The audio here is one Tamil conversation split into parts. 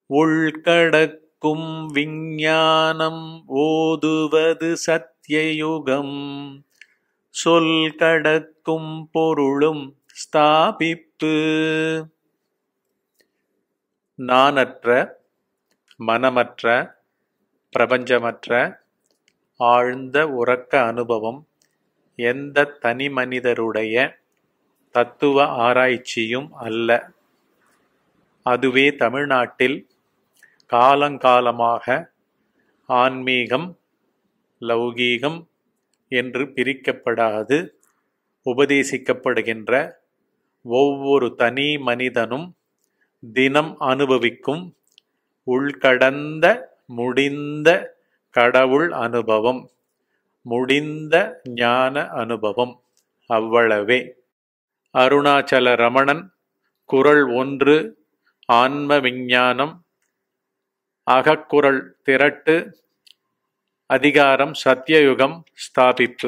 உள்கடக்கும் விஞ்ஞானம் ஓதுவது சத்யயுகம் சொல் கடக்கும் பொருளும் ஸ்தாபிப்பு நானற்ற மனமற்ற பிரபஞ்சமற்ற ஆழ்ந்த உறக்க அனுபவம் எந்த தனி மனிதருடைய தத்துவ ஆராய்ச்சியும் அல்ல அதுவே தமிழ்நாட்டில் காலங்காலமாக ஆன்மீகம் லௌகீகம் என்று பிரிக்கப்படாது உபதேசிக்கப்படுகின்ற ஒவ்வொரு தனி மனிதனும் தினம் அனுபவிக்கும் உள்கடந்த முடிந்த கடவுள் அனுபவம் முடிந்த ஞான அனுபவம் அவ்வளவே அருணாச்சல ரமணன் குரல் ஒன்று ஆன்ம விஞ்ஞானம் அகக்குரல் திரட்டு அதிகாரம் சத்தியயுகம் ஸ்தாபிப்பு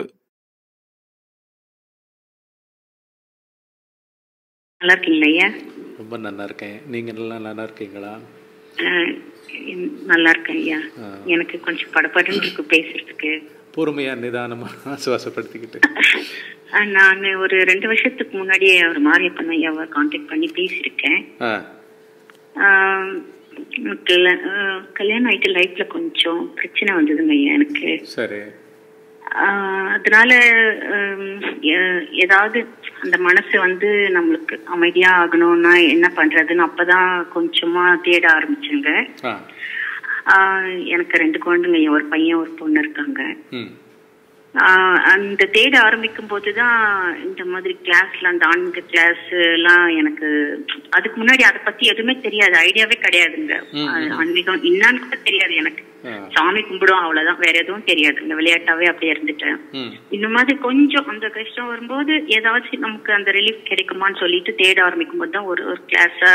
நல்லா இருக்கீங்களா ஐயா ரொம்ப நல்லா இருக்கேன் நீங்க நல்லா நல்லா இருக்கீங்களா அஹ், நல்லா இருக்கேன் ஐயா ஆ. எனக்கு கொஞ்சம் படபடன்னு இருக்கு பேசுறதுக்கு பொறுமையா நிதானமா ஆசுவாசப்படுத்திக்கிட்டு அஹ், நான் ஒரு ரெண்டு வருஷத்துக்கு முன்னாடியே ஒரு மாரியப்பன் ஐயாவை காண்டாக்ட் பண்ணி பேசியிருக்கேன் ஆ ஆஹ், கல்யா- அஹ், கல்யாணம் ஆயிட்டு லைஃப்ல கொஞ்சம் பிரச்சனை வந்ததுங்க ஐயா எனக்கு சரி ஆஹ், அதனால ஹம், எ- ஏதாவது அந்த மனசு வந்து நம்மளுக்கு அமைதியா ஆகணும்னா என்ன பண்றதுன்னு அப்பதான் கொஞ்சமா தேட ஆரம்பிச்சேங்க ஆ ஆஹ் எனக்கு ரெண்டு குழந்தைங்க ஐயா, ஒரு பையன் ஒரு பொண்ணு இருக்காங்க ம் ஆஹ் அந்த தேட ஆரம்பிக்கும் போதுதான் இந்த மாதிரி கிளாஸ்ல அந்த ஆன்மீக கிளாஸ் எல்லாம் எனக்கு அதுக்கு முன்னாடி அதை பத்தி எதுவுமே தெரியாது ஐடியாவே கிடையாதுங்க ம், அது ஆன்மீகம் என்னன்னு கூட தெரியாது எனக்கு ஆ சாமி கும்பிடும் அவ்வளவுதான் வேற எதுவும் தெரியாதுங்க விளையாட்டாவே அப்படியே இருந்துட்டேன் ம் இந்த மாதிரி கொஞ்சம் அந்த கஷ்டம் வரும்போது ஏதாச்சும் நமக்கு அந்த ரிலீஃப் கிடைக்குமான்னு சொல்லிட்டு தேட ஆரம்பிக்கும் போது தான் ஒரு ஒரு கிளாஸா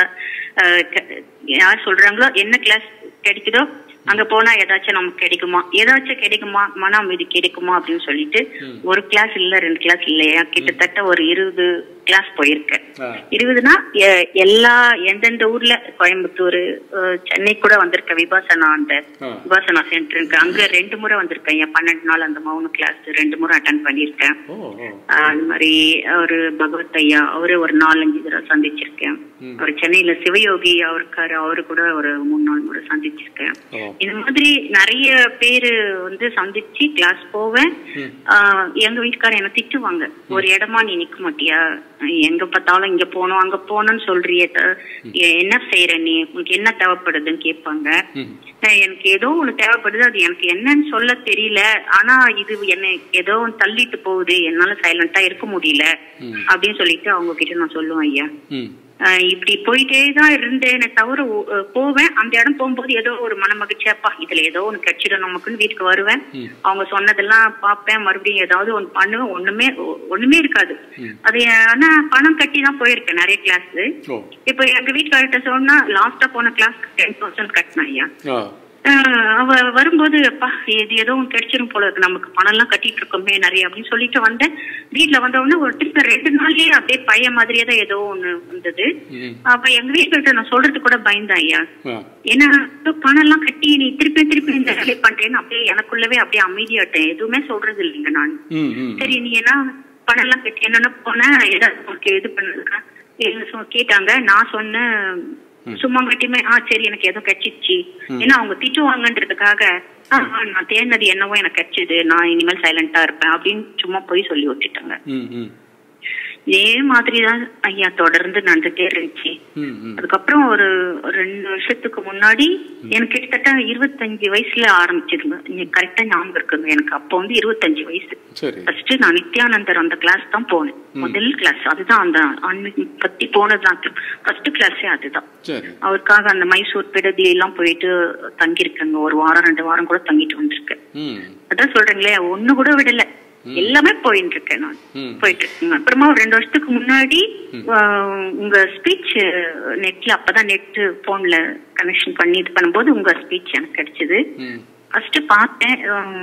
யார் சொல்றாங்களோ என்ன கிளாஸ் கிடைக்குதோ அங்க போனா ஏதாச்சும் நமக்கு கிடைக்குமா ஏதாச்சும் கிடைக்குமா மன அமைதி கிடைக்குமா அப்படின்னு சொல்லிட்டு ஒரு கிளாஸ் இல்ல ரெண்டு கிளாஸ் இல்லையா கிட்டத்தட்ட ஒரு இருபது கிளாஸ் போயிருக்கேன் ஆ இருபதுனா எ- எல்லா எந்தெந்த ஊர்ல கோயம்புத்தூர் அஹ், சென்னை கூட வந்திருக்கேன் விபாசனா அந்த ஆ. விபாசனா சென்டருக்கு அங்க ரெண்டு முறை வந்திருக்கேன் என் பன்னெண்டு நாள் அந்த மௌன கிளாஸ் ரெண்டு முறை அட்டன் பண்ணியிருக்கேன் ஓ ஓ ஆஹ் அந்த மாதிரி ஒரு பகவத் ஐயா அவரு ஒரு நாலஞ்சு தடவை சந்திச்சிருக்கேன் ம். அவர் சென்னையில சிவயோகி அவருக்காரு அவரு கூட ஒரு மூணு நாலு முறை சந்திச்சிருக்கேன் ஓ இந்த மாதிரி நிறைய பேரு வந்து சந்திச்சு கிளாஸ் போவேன் ம். ஆஹ் எங்க வீட்டுக்காரர் என்ன திட்டுவாங்க ஒரு இடமா நீ நிக்க மாட்டியா எங்க பார்த்தாலும் இங்க போனோம் அங்க போனோம்னு சொல்றியே த- எ- என்ன செய்யற நீ உனக்கு என்ன தேவைப்படுதுன்னு கேட்பாங்க ம் நான் எனக்கு ஏதோ ஒண்ணு தேவைப்படுது அது எனக்கு என்னன்னு சொல்ல தெரியல ஆனா இது என்னை ஏதோ ஒண்ணு தள்ளிட்டு போகுது என்னால சைலண்டா இருக்க முடியல ம். அப்படின்னு சொல்லிட்டு அவங்க கிட்ட நான் சொல்லுவேன் ஐயா ம் ஆஹ் இப்படி போயிட்டே தான் இருந்தேனே தவிர ஒ- அஹ் போவேன் அந்த இடம் போகும்போது ஏதோ ஒரு மன மகிழ்ச்சியாப்பா இதுல ஏதோ ஒண்ணு கிடைச்சிடும் நமக்குன்னு வீட்டுக்கு வருவேன் ம். அவங்க சொன்னதெல்லாம் பார்ப்பேன் மறுபடியும் ஏதாவது ஒண்ணு பண்ணுவேன் ஒண்ணுமே ஒ- ஒண்ணுமே இருக்காது ம். அது ஆனா பணம் கட்டி தான் போயிருக்கேன் நிறைய கிளாஸ் ஓ இப்போ எங்க வீட்டுக்காரர்கிட்ட சொன்னா லாஸ்டா போன கிளாஸ் டென் தௌசண்ட் கட்டினேன் ஐயா ஆ ஆஹ் அவ வரும்போது அப்பா இது ஏதோ ஒன்று கிடைச்சிரும் போல இருக்கு நமக்கு பணம் எல்லாம் கட்டிட்டு இருக்கோமே நிறைய அப்படின்னு சொல்லிட்டு வந்தேன் வீட்டுல வந்த உடனே ஒரு திருப்பி ரெண்டு நாள்லயே அப்படியே பழைய மாதிரியே தான் ஏதோ ஒண்ணு வந்தது ம் அப்ப எங்க வீட்டுல நான் சொல்றதுக்கு கூட பயந்தேன் ஐயா ஆ ஏன்னா இதோ பணம் எல்லாம் கட்டி நீ திருப்பி திருப்பி இந்த வேலை பண்றேன்னு அப்படியே எனக்குள்ளவே அப்படியே அமைதியாட்டேன் எதுவுமே சொல்றது இல்லைங்க நான் ம் ம் சரி நீ என்ன பணம் எல்லாம் கட்டி என்னென்ன போன ஏதாவது உனக்கு இது பண்ணுறதுக்கா கேட்டாங்க நான் சொன்னேன் சும்மா கட்டியுமே ஆ சரி எனக்கு ஏதோ கிடைச்சிச்சு ஏன்னா அவங்க திட்டுவாங்கன்றதுக்காக ஆ, ஆ, நான் தேடினது என்னவோ எனக்கு கிடைச்சது நான் இனிமேல் சைலண்டா இருப்பேன் அப்படின்னு சும்மா போய் சொல்லி விட்டுட்டாங்க ம் ம் இதே மாதிரிதான் ஐயா தொடர்ந்து நடந்துட்டே இருந்துச்சு ம் ம் அதுக்கப்புறம் ஒரு ஒரு ரெண்டு வருஷத்துக்கு முன்னாடி எனக்கு கிட்டத்தட்ட இருபத்தஞ்சு வயசுல ஆரம்பிச்சிருங்க கரெக்டா ஞாபகம் இருக்குங்க எனக்கு அப்போ வந்து இருபத்தஞ்சு வயசு சரி ஃபர்ஸ்ட் நான் நித்யானந்தர் அந்த கிளாஸ் தான் போனேன் முதல் கிளாஸ் அதுதான் அந்த ஆன்மீகம் பத்தி போனதுதான் ஃபர்ஸ்ட் கிளாஸே அதுதான் சரி அவருக்காக அந்த மைசூர் பிடதி எல்லாம் போயிட்டு தங்கியிருக்கேங்க ஒரு வாரம் ரெண்டு வாரம் கூட தங்கிட்டு வந்திருக்கேன் ம் அதான் சொல்றேங்களே ஒண்ணு கூட விடல எல்லாமே போயிட்டு இருக்கேன் நான் ம். போயிட்டு இருக்கேங்க அப்புறமா ஒரு ரெண்டு வருஷத்துக்கு முன்னாடி ஆஹ், உங்க ஸ்பீச் நெட்ல அப்பதான் நெட் போன்ல கனெக்ஷன் பண்ணி இது பண்ணும்போது உங்க ஸ்பீச் எனக்கு கிடைச்சது ம் ஃபர்ஸ்ட் பார்த்தேன் ஹம்,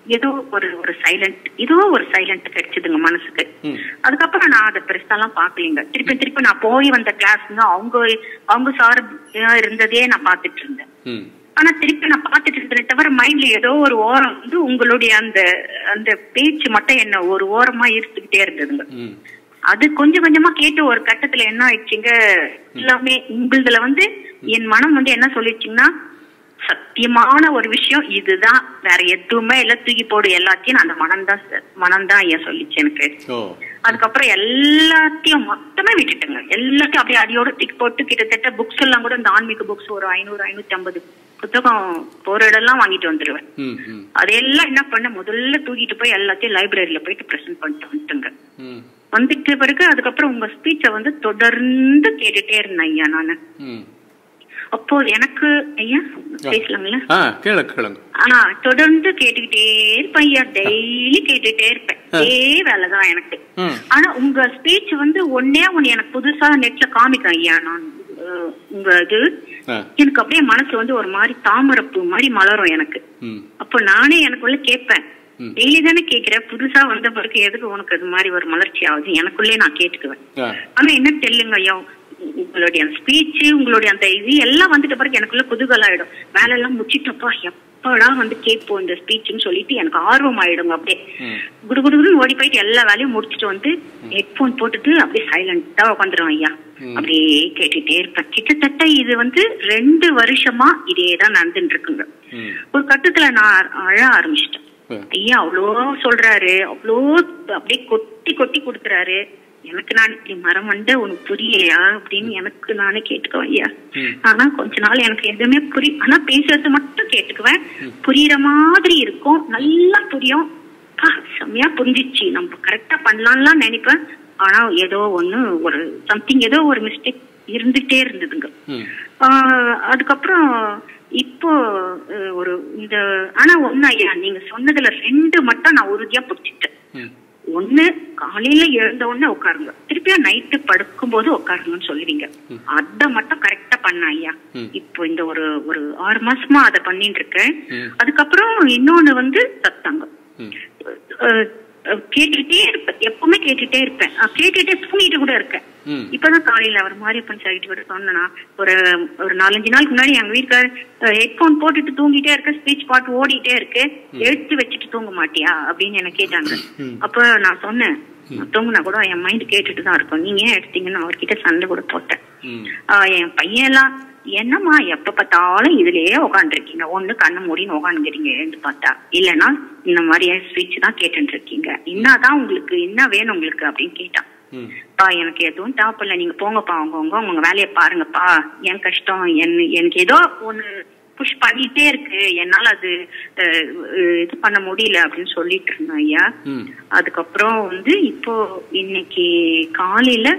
ஏதோ ஒரு ஒரு சைலண்ட் ஏதோ ஒரு சைலண்ட் கிடைச்சதுங்க மனசுக்கு ம் அதுக்கப்புறம் நான் அதை பெருசாலாம் பாக்கலீங்க திருப்பி திருப்பி நான் போய் வந்த கிளாஸ்ங்க அவங்க அவங்க சார் இருந்ததே நான் பார்த்துட்டு இருந்தேன் ம் ஆனா திருப்பி நான் பார்த்துட்டு இருந்தேன் தவிர மைண்ட்ல ஏதோ ஒரு ஓரம் வந்து உங்களுடைய அந்த அந்த பேச்சு மட்டும் என்ன ஒரு ஓரமா இருந்துகிட்டே இருந்ததுங்க ம் அது கொஞ்சம் கொஞ்சமா கேட்டு ஒரு கட்டத்துல என்ன ஆயிடுச்சுங்க எல்லாமே உங்களுதுல வந்து என் மனம் வந்து என்ன சொல்லிடுச்சுங்கன்னா சத்தியமான ஒரு விஷயம் இதுதான் வேற எதுவுமே இல்ல தூக்கி போடு எல்லாத்தையும் அந்த மனம்தான் ச- மனம்தான் ஐயா சொல்லிச்சு எனக்கு ஓ அதுக்கப்புறம் எல்லாத்தையும் மொத்தமே விட்டுட்டுங்க எல்லாத்தையும் அப்படியே அடியோட தூக்கி போட்டு கிட்டத்தட்ட புக்ஸ் எல்லாம் கூட இந்த ஆன்மீக புக்ஸ் ஒரு ஐநூறு ஐநூத்தி ஐம்பது புத்தகம் போற இடம்லாம் வாங்கிட்டு வந்துருவேன் ம் ம் அதையெல்லாம் என்ன பண்ண முதல்ல தூக்கிட்டு போய் எல்லாத்தையும் லைப்ரரியில போயிட்டு பிரசன்ட் பண்ணிட்டு வந்துட்டுங்க ம் வந்துட்டு பிறகு அதுக்கப்புறம் உங்க ஸ்பீச்சை வந்து தொடர்ந்து கேட்டுட்டே இருந்தேன் ஐயா நானு ம் அப்போ எனக்கு ஐயா பேசலாங்களா ஆ கேளுங்க கேளுங்க ஆனா தொடர்ந்து கேட்டுக்கிட்டே இருப்பேன் ஐயா டெய்லி கேட்டுட்டே இருப்பேன் இதே வேலைதான் எனக்கு ம் ஆனா உங்க ஸ்பீச் வந்து ஒன்னே ஒண்ணு எனக்கு புதுசா நெட்ல காமிக்கும் ஐயா நான் அஹ், உங்க இது ஆ எனக்கு அப்படியே மனசு வந்து ஒரு மாதிரி தாமரப்பூ மாதிரி மலரும் எனக்கு ம் அப்போ நானே எனக்குள்ள கேட்பேன் ம். டெய்லி தானே கேக்குறேன் புதுசா வந்த பிறகு எதுக்கு உனக்கு அது மாதிரி ஒரு மலர்ச்சி ஆகுது எனக்குள்ளே நான் கேட்டுக்குவேன் ஆ ஆனா என்ன தெரியலங்க ஐயா உங்களுடைய அந்த ஸ்பீச் உங்களுடைய அந்த இது எல்லாம் வந்துட்ட பிறகு எனக்குள்ள குதூகலம் ஆயிடும் வேலை எல்லாம் முடிச்சிட்டப்பா எப்படா வந்து கேட்போம் இந்த ஸ்பீச்னு சொல்லிட்டு எனக்கு ஆர்வம் ஆயிடுங்க அப்படியே ம் குடுகுடுன்னு ஓடி போயிட்டு எல்லா வேலையும் முடிச்சிட்டு வந்து ஹெட்போன் போட்டுட்டு அப்படியே சைலண்டா உட்காந்துருவேன் ஐயா ம். அப்படியே கேட்டுட்டே இருப்பேன் கிட்டத்தட்ட இது வந்து ரெண்டு வருஷமா இதே தான் நடந்துட்டு இருக்குங்க ம் ஒரு கட்டத்துல நான் அழ ஆரம்பிச்சிட்டேன் ம். ஐயா அவ்வளோ சொல்றாரு அவ்வளோ அப்படியே கொட்டி கொட்டி கொடுக்குறாரு எனக்கு நான் இப்படி மரம் வந்து உனக்கு புரியலையா அப்படின்னு எனக்கு நானே கேட்டுக்குவேன் ஐயா ம். ஆனா கொஞ்ச நாள் எனக்கு எதுவுமே புரி ஆனா பேசுறது மட்டும் கேட்டுக்குவேன் புரியுற மாதிரி இருக்கும் நல்லா புரியும் ஆ, செம்மையா புரிஞ்சிச்சு நம்ம கரெக்டா பண்ணலாம்லாம் நினைப்பேன் ஆனா ஏதோ ஒண்ணு ஒரு சம்திங் ஏதோ ஒரு மிஸ்டேக் இருந்துட்டே இருந்ததுங்க ம் ஆஹ் அதுக்கப்புறம் இப்போ அஹ், ஒரு இந்த ஆனா ஒண்ணு ஐயா நீங்க சொன்னதுல ரெண்டு மட்டும் நான் உறுதியா பிடிச்சிட்டேன் ம் ஒண்ணு காலையில எழுந்த உடனே உட்காருங்க திருப்பியா நைட்டு படுக்கும் போது உட்காருங்கன்னு சொல்லுவீங்க அத மட்டும் கரெக்டா பண்ண ஐயா ம். இப்போ இந்த ஒரு ஒரு ஆறு மாசமா அதை பண்ணிட்டு இருக்கேன் ம். அதுக்கப்புறம் இன்னொன்னு வந்து சத்தாங்கம் ம் அஹ், அஹ், கேட்டுட்டே இருப்பேன் எப்பவுமே கேட்டுட்டே இருப்பேன் அஹ், கேட்டுட்டே தூங்கிட்டு கூட இருக்கேன் ம் இப்பதான் காலையில அவர் மாரியப்பன் சார்கிட்ட கூட சொன்னா ஒரு ஒரு நாலஞ்சு நாளுக்கு முன்னாடி எங்க வீட்டுக்கார் ஹெட்போன் போட்டுட்டு தூங்கிட்டே இருக்க ஸ்பீச் பாட்டு ஓடிட்டே இருக்கு எடுத்து வச்சுட்டு தூங்க மாட்டியா அப்படின்னு என்ன கேட்டாங்க ம். அப்ப நான் சொன்னேன் நான் தூங்குனா கூட என் மைண்ட் கேட்டுட்டு தான் இருக்கும் நீங்க ஏன் எடுத்தீங்கன்னு அவர்கிட்ட சண்டை கூட போட்டேன் ம் ஆஹ் என் பையன் எல்லாம் என்னம்மா எப்ப பார்த்தாலும் இதுலயே உட்காந்துருக்கீங்க ஒண்ணு கண்ணு மூடின்னு உட்காந்துக்கிறீங்க எழுந்து பார்த்தா இல்லைன்னா இந்த மாதிரி ஸ்பீச் தான் கேட்டுட்டு இருக்கீங்க என்னதான் உங்களுக்கு என்ன வேணும் உங்களுக்கு அப்படின்னு கேட்டான் ம் பா எனக்கு எதுவும் தேவைப்படல நீங்க போங்கப்பா அவங்கவுங்க உங்க வேலையை பாருங்கப்பா என் கஷ்டம் என் எனக்கு ஏதோ ஒண்ணு புஷ் பண்ணிட்டே இருக்கு என்னால அது அஹ், அஹ், இது பண்ண முடியல அப்படின்னு சொல்லிட்டு இருந்தேன் ஐயா ம் அதுக்கப்புறம் வந்து இப்போ இன்னைக்கு காலையில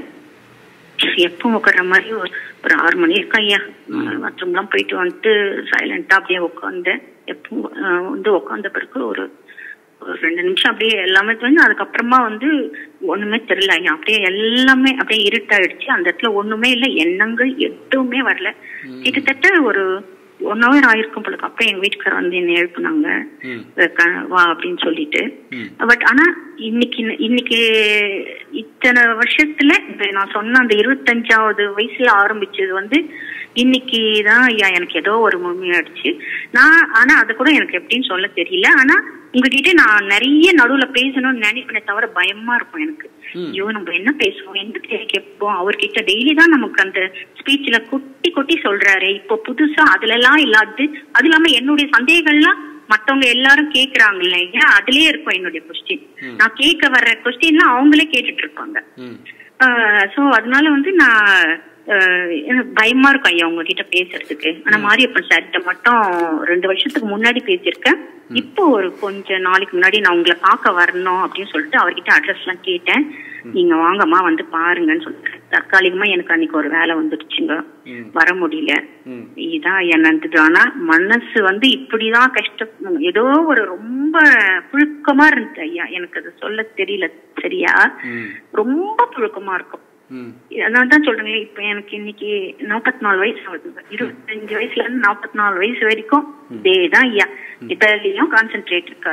எப்போ உட்கார்ற மாதிரி ஒரு ஒரு ஆறு மணி இருக்கும் ஐயா பாத்ரூம்லாம் போயிட்டு வந்துட்டு சைலண்டா அப்படியே உட்காந்தேன் எப்போ அஹ், வந்து உட்காந்த பிறகு ஒரு ஒரு ரெண்டு நிமிஷம் அப்படியே எல்லாமே வந்து அதுக்கப்புறமா வந்து ஒண்ணுமே தெரியல ஐயா அப்படியே எல்லாமே அப்படியே இருட்டாயிடுச்சு அந்த இடத்துல ஒண்ணுமே இல்லை எண்ணங்கள் எதுவுமே வரல கிட்டத்தட்ட ஒரு ஒன் ஹவர் ஆயிருக்கும் போல இருக்கு. அப்புறம் எங்க வீட்டுக்காரர் வந்து என்ன எழுப்புனாங்க ம் அஹ் க- வா அப்படின்னு சொல்லிட்டு ம் பட் ஆனா இன்னைக்கு இன்னைக்கு இத்தனை வருஷத்துல இந்த நான் சொன்ன அந்த இருபத்தஞ்சாவது வயசுல ஆரம்பிச்சது வந்து இன்னைக்கு தான் ஐயா எனக்கு ஏதோ ஒரு முழுமையாயிடுச்சு நான் ஆனா அது கூட எனக்கு எப்படின்னு சொல்ல தெரியல ஆனா உங்ககிட்ட நான் நிறைய நடுவுல பேசணும்னு நினைப்பேனே தவிர பயமா இருக்கும் எனக்கு ம். ஐயோ நம்ம என்ன பேசுவோம் என்ன கேள்வி கேட்போம் அவர்கிட்ட டெய்லி தான் நமக்கு அந்த ஸ்பீச்ல கொட்டி கொட்டி சொல்றாரு இப்போ புதுசா அதுல எல்லாம் இல்லாது அது இல்லாம என்னுடைய சந்தேகம்லாம் மத்தவங்க எல்லாரும் கேக்குறாங்க இல்லையா அதுலயே இருக்கும் என்னுடைய கொஸ்டின் நான் கேட்க வர்ற கொஸ்டின்லாம் அவங்களே கேட்டுட்டு இருப்பாங்க ம் சோ அதனால வந்து நான் ஆஹ் எனக்கு பயமா இருக்கும் ஐயா உங்ககிட்ட பேசுறதுக்கு ஆனா மாரியப்பன் சார்கிட்ட மட்டும் ரெண்டு வருஷத்துக்கு முன்னாடி பேசியிருக்கேன் இப்போ ஒரு கொஞ்ச நாளைக்கு முன்னாடி நான் உங்களை பார்க்க வரணும் அப்படின்னு சொல்லிட்டு அவர்கிட்ட அட்ரஸ் எல்லாம் கேட்டேன் நீங்க வாங்கம்மா வந்து பாருங்கன்னு சொல்லிட்டு தற்காலிகமா எனக்கு அன்னைக்கு ஒரு வேலை வந்துடுச்சுங்க ம். வர முடியல ம் இதான் என்னது ஆனா மனசு வந்து இப்படிதான் கஷ்டம் ஏதோ ஒரு ரொம்ப புழுக்கமா இருந்துச்சு ஐயா எனக்கு அது சொல்ல தெரியல சரியா ம் ரொம்ப புழுக்கமா இருக்கும் ம் அதனால தான் சொல்றேன் இப்ப எனக்கு இன்னைக்கு நாற்பத்தி நாலு வயசு ஆகுது இருபத்தஞ்சு வயசுல இருந்து நாற்பத்தி நாலு வயசு வரைக்கும் இதே தான் ஐயா இதெல்லாம் கான்சென்ட்ரேட் இருக்காது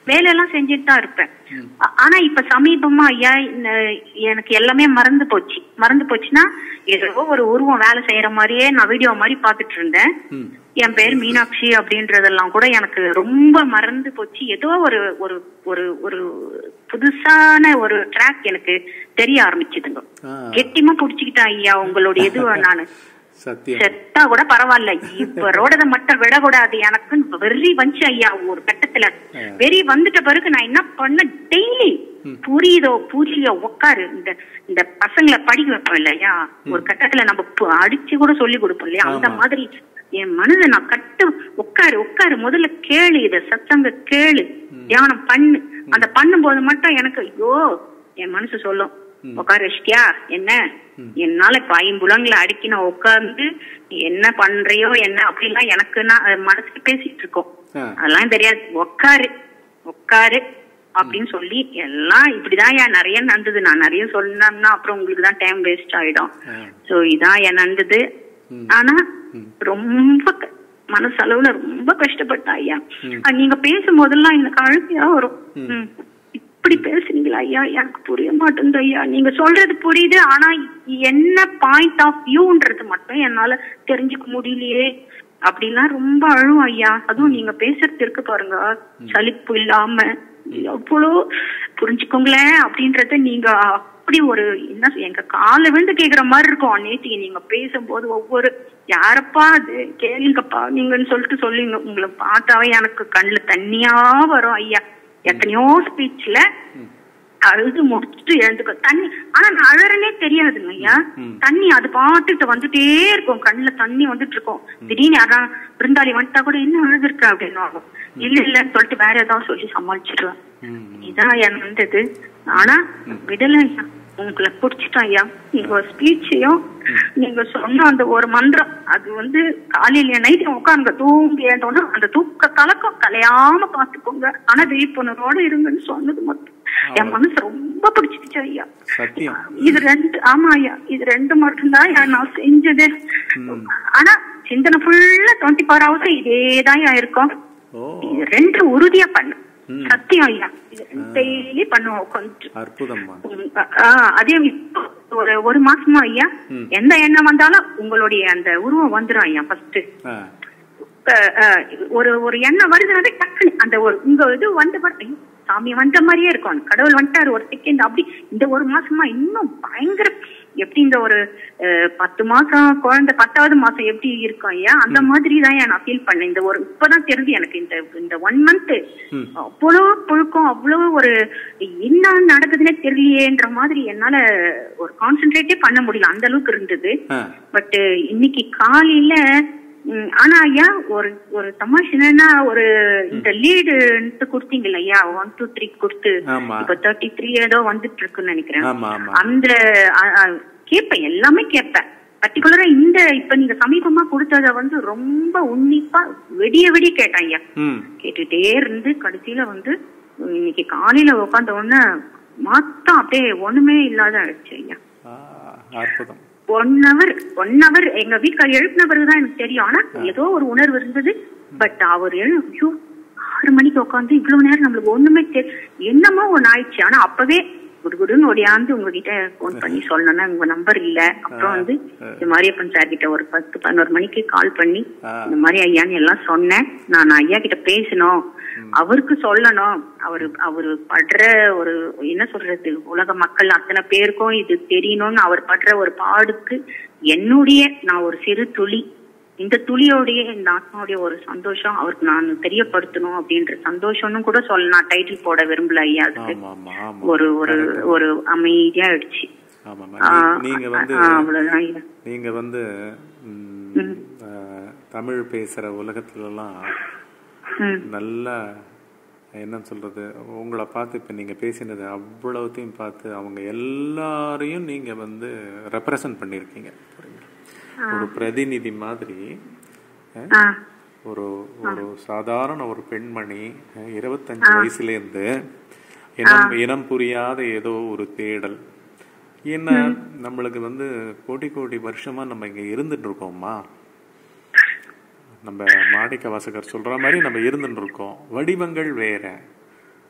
வேலையெல்லாம் செஞ்சுட்டு தான் இருப்பேன் ஆ- ஆனா இப்ப சமீபமா ஐயா இந்த எனக்கு எல்லாமே மறந்து போச்சு மறந்து போச்சுன்னா ஏதோ ஒரு உருவம் வேலை செய்யற மாதிரியே நான் வீடியோ மாதிரி பாத்துட்டு இருந்தேன் ம் என் பேர் மீனாட்சி அப்படின்றதெல்லாம் கூட எனக்கு ரொம்ப மறந்து போச்சு ஏதோ ஒரு ஒரு ஒரு ஒரு புதுசான ஒரு ட்ராக் எனக்கு தெரிய ஆரம்பிச்சுதுங்க ஆ. கெட்டிமா புடிச்சுக்கிட்டேன் ஐயா உங்களுடைய இது நானு சத்தியம் செத்தா கூட பரவாயில்ல இவரோடத மட்டும் விடக்கூடாது எனக்கு வெறி வந்துச்சு ஐயா ஒரு கட்டத்துல வெறி வந்துட்ட பிறகு நான் என்ன பண்ண டெய்லி புரியுதோ புரியலையோ உட்காரு இந்த இந்த பசங்களை படிக்க வைப்போம் இல்லையா ஒரு கட்டத்துல நம்ம பு- அடிச்சு கூட சொல்லி கொடுப்போம் இல்லையா அந்த ஆமா. மாதிரி என் மனதை நான் கட்டு உட்காரு உட்காரு முதல்ல கேளு இத சத்தங்க கேளு தியானம் பண்ணு அந்த பண்ணும்போது மட்டும் எனக்கு ஐயோ என் மனசு சொல்லும் உட்கார வச்சிட்டியா என்ன என்னால இப்ப ஐம்புலங்களை அடக்கி நான் உட்கார்ந்து என்ன பண்றியோ என்ன அப்படிலாம் எனக்கு நான் அது மனசுக்கு பேசிட்டு இருக்கோம் ஆ. அதெல்லாம் தெரியாது உட்காரு உட்காரு அப்படின்னு சொல்லி எல்லாம் இப்படிதான் ஏன் நிறைய நடந்தது நான் நிறைய சொன்னோம்னா அப்புறம் உங்களுக்கு தான் டைம் வேஸ்ட் ஆயிடும் ஆ. சோ இதான் என் நடந்தது ம். ஆனா ரொம்ப க- மனசளவுல ரொம்ப கஷ்டப்பட்டேன் ஐயா அது நீங்க பேசும்போதெல்லாம் எனக்கு அழுகையா வரும் ம். இப்படி பேசுறீங்களா ஐயா எனக்கு புரிய மாட்டேங்குது ஐயா நீங்க சொல்றது புரியுது ஆனா என்ன பாயிண்ட் ஆஃப் வியூன்றது மட்டும் என்னால தெரிஞ்சுக்க முடியலையே அப்படிலாம் ரொம்ப அழுவும் ஐயா அதுவும் நீங்க பேசுறது இருக்கு பாருங்க சலிப்பு இல்லாம எவ்வளோ புரிஞ்சுக்கோங்களேன் அப்படின்றத நீங்க அப்படி ஒரு என்ன சொ- எங்க கால விழுந்து கேக்குற மாதிரி இருக்கும் நேத்திக்கு நீங்க பேசும்போது ஒவ்வொரு யாரப்பா அது கேளுங்கப்பா நீங்கன்னு சொல்லிட்டு சொல்லுங்க உங்களை பார்த்தாவே எனக்கு கண்ணுல தண்ணியா வரும் ஐயா எத்தனையோ ஸ்பீச்ல அழுது முடிச்சுட்டு எழுந்துக்க தண்ணி ஆனா நான் அழறனே தெரியாதுங்க ஐயா தண்ணி அது பாத்துட்டு வந்துட்டே இருக்கும் கண்ணுல தண்ணி வந்துட்டு இருக்கும் திடீர்னு யாரா விருந்தாளி வந்துட்டா கூட என்ன அழுதுருக்க அப்படின்னு ஆகும். இல்ல இல்லன்னு சொல்லிட்டு வேற ஏதாவது சொல்லி சமாளிச்சிடுவேன் ம். இதான் என் வந்தது ஆனா விடல ஐயா உங்களை பிடிச்சிட்டோம் ஐயா நீங்க ஸ்பீச்சையும் நீங்க சொன்ன அந்த ஒரு மந்திரம் அது வந்து காலையில நைட் உட்காருங்க தூங்கி ஏந்தோன்னா அந்த தூக்க கலக்கம் கலையாம பாத்துக்கோங்க ஆனா விழிப்புணர்வோட இருங்கன்னு சொன்னது மட்டும் என் மனசு ரொம்ப பிடிச்சிருச்சு ஐயா சத்தியம் இது ரெண்டு ஆமா ஐயா இது ரெண்டு மட்டும்தான் ஐயா நான் செஞ்சது ஆனா சிந்தனை ஃபுல்லா டுவெண்ட்டி ஃபோர் ஹவர்ஸ் இதேதான் ஐயா இருக்கும் ஓ இது ரெண்டு உறுதியா பண்ணு ம். சத்தியம் ஐயா இது டெய்லி பண்ணுவோம் கொஞ்சம் அற்புதம்மா உம், ஆ, அதே இப்போ ஒரு ஒரு மாசமா ஐயா ம். எந்த எண்ணம் வந்தாலும் உங்களுடைய அந்த உருவம் வந்துரும் ஐயா ஃபர்ஸ்ட் ஆ ஒரு ஒரு எண்ணம் வருதுனாலே டக்குனு அந்த ஒரு உங்க இது வந்த பாரு- ஐயோ, சாமி வந்த மாதிரியே இருக்கும் கடவுள் வந்துட்டாரு ஒரு செகண்ட் அப்படி இந்த ஒரு மாசமா இன்னும் பயங்கர எப்படி இந்த ஒரு அஹ், பத்து மாசம் குழந்தை பத்தாவது மாசம் எப்படி இருக்கும் ஐயா அந்த மாதிரி தான் நான் ஃபீல் பண்ணேன் இந்த ஒரு இப்பதான் தெரிஞ்சு எனக்கு இந்த இந்த ஒன் மந்த் ம். அவ்வளோ புழுக்கம் அவ்வளோ ஒரு என்ன நடக்குதுன்னே தெரியலையேன்ற மாதிரி என்னால ஒரு கான்சென்ட்ரேட்டே பண்ண முடியல அந்த அளவுக்கு இருந்தது ஆ பட் இன்னைக்கு காலையில ம், ஆனா ஐயா ஒரு ஒரு தமாஷ் என்னன்னா ஒரு இந்த லீடு கொடுத்தீங்கல்ல ஐயா ஒன் டூ த்ரீ கொடுத்து ஆமா. இப்ப தேர்ட்டி த்ரீ ஏதோ வந்துட்டு இருக்குன்னு நினைக்கிறேன் ஆமா ஆமா அந்த அ- அ, கேட்பேன் எல்லாமே கேட்பேன் பர்டிகுலரா இந்த இப்ப நீங்க சமீபமா கொடுத்தத வந்து ரொம்ப உன்னிப்பா வெடிய வெடிய கேட்டேன் ஐயா ம் கேட்டுட்டே இருந்து கடைசியில வந்து இன்னைக்கு காலையில உட்காந்த உடனே மொத்தம் அப்படியே ஒண்ணுமே இல்லாத ஆயிடுச்சு ஐயா ஆ, அற்புதம் ஒன் ஹவர் ஒன் ஹவர் எங்க வீட்டுக்கார் எழுப்பின பிறகுதான் எனக்கு தெரியும் ஆனா ஏதோ ஒரு உணர்வு இருந்தது பட் அவர் எழு ஐயோ ஆறு மணிக்கு உட்காந்து இவ்வளவு நேரம் நம்மளுக்கு ஒண்ணுமே தெரி என்னமோ ஒண்ணு ஆயிடுச்சு ஆனா அப்பவே குடுகுடுன்னு ஓடியாந்து உங்ககிட்ட போன் பண்ணி சொல்லணும்னா உங்க நம்பர் இல்ல அப்புறம் வந்து இந்த மாரியப்பன் சார் கிட்ட ஒரு பத்து பதினோரு மணிக்கு கால் பண்ணி ஆ. இந்த மாதிரி ஐயான்னு எல்லாம் சொன்னேன் நான் ஐயா கிட்ட பேசணும் அவருக்கு சொல்லணும் அவரு அவரு படுற ஒரு என்ன சொல்றது உலக மக்கள் அத்தனை பேருக்கும் இது தெரியணும்னு அவர் படுற ஒரு பாடுக்கு என்னுடைய நான் ஒரு சிறு துளி இந்த துளியோடைய இந்த ஆத்மாவுடைய ஒரு சந்தோஷம் அவருக்கு நான் தெரியப்படுத்தணும் அப்படின்ற சந்தோஷம்னு கூட சொல்ல நான் டைட்டில் போட விரும்பல ஐயா அதுக்கு ஆமா ஆமா ஆமா ஒரு ஒரு ஒரு அமைதியா ஆயிடுச்சு ஆமாம்மா ஆ, நீ- நீங்க வந்து ஆ, அவ்வளவுதான் ஐயா நீங்க வந்து ம், ஆ, தமிழ் பேசுற உலகத்துலலாம் ம் நல்லா என்ன சொல்றது உங்களை பார்த்து இப்போ நீங்க பேசினது அவ்வளவுத்தையும் பார்த்து அவங்க எல்லாரையும் நீங்க வந்து ரெப்ரசன்ட் பண்ணியிருக்கீங்க புரியுங்களா? ஒரு பிரதிநிதி மாதிரி அஹ், ஆ ஒரு ஒரு சாதாரண ஒரு பெண்மணி அஹ், இருபத்தஞ்சு வயசுலேருந்து இனம் இனம் புரியாத ஏதோ ஒரு தேடல் ஏன்னா நம்மளுக்கு வந்து கோடி கோடி வருஷமா நம்ம இங்க இருந்துட்டு இருக்கோம்மா நம்ம மாணிக்க வாசகர் சொல்ற மாதிரி நம்ம இருந்துட்டு இருக்கோம் வடிவங்கள் வேற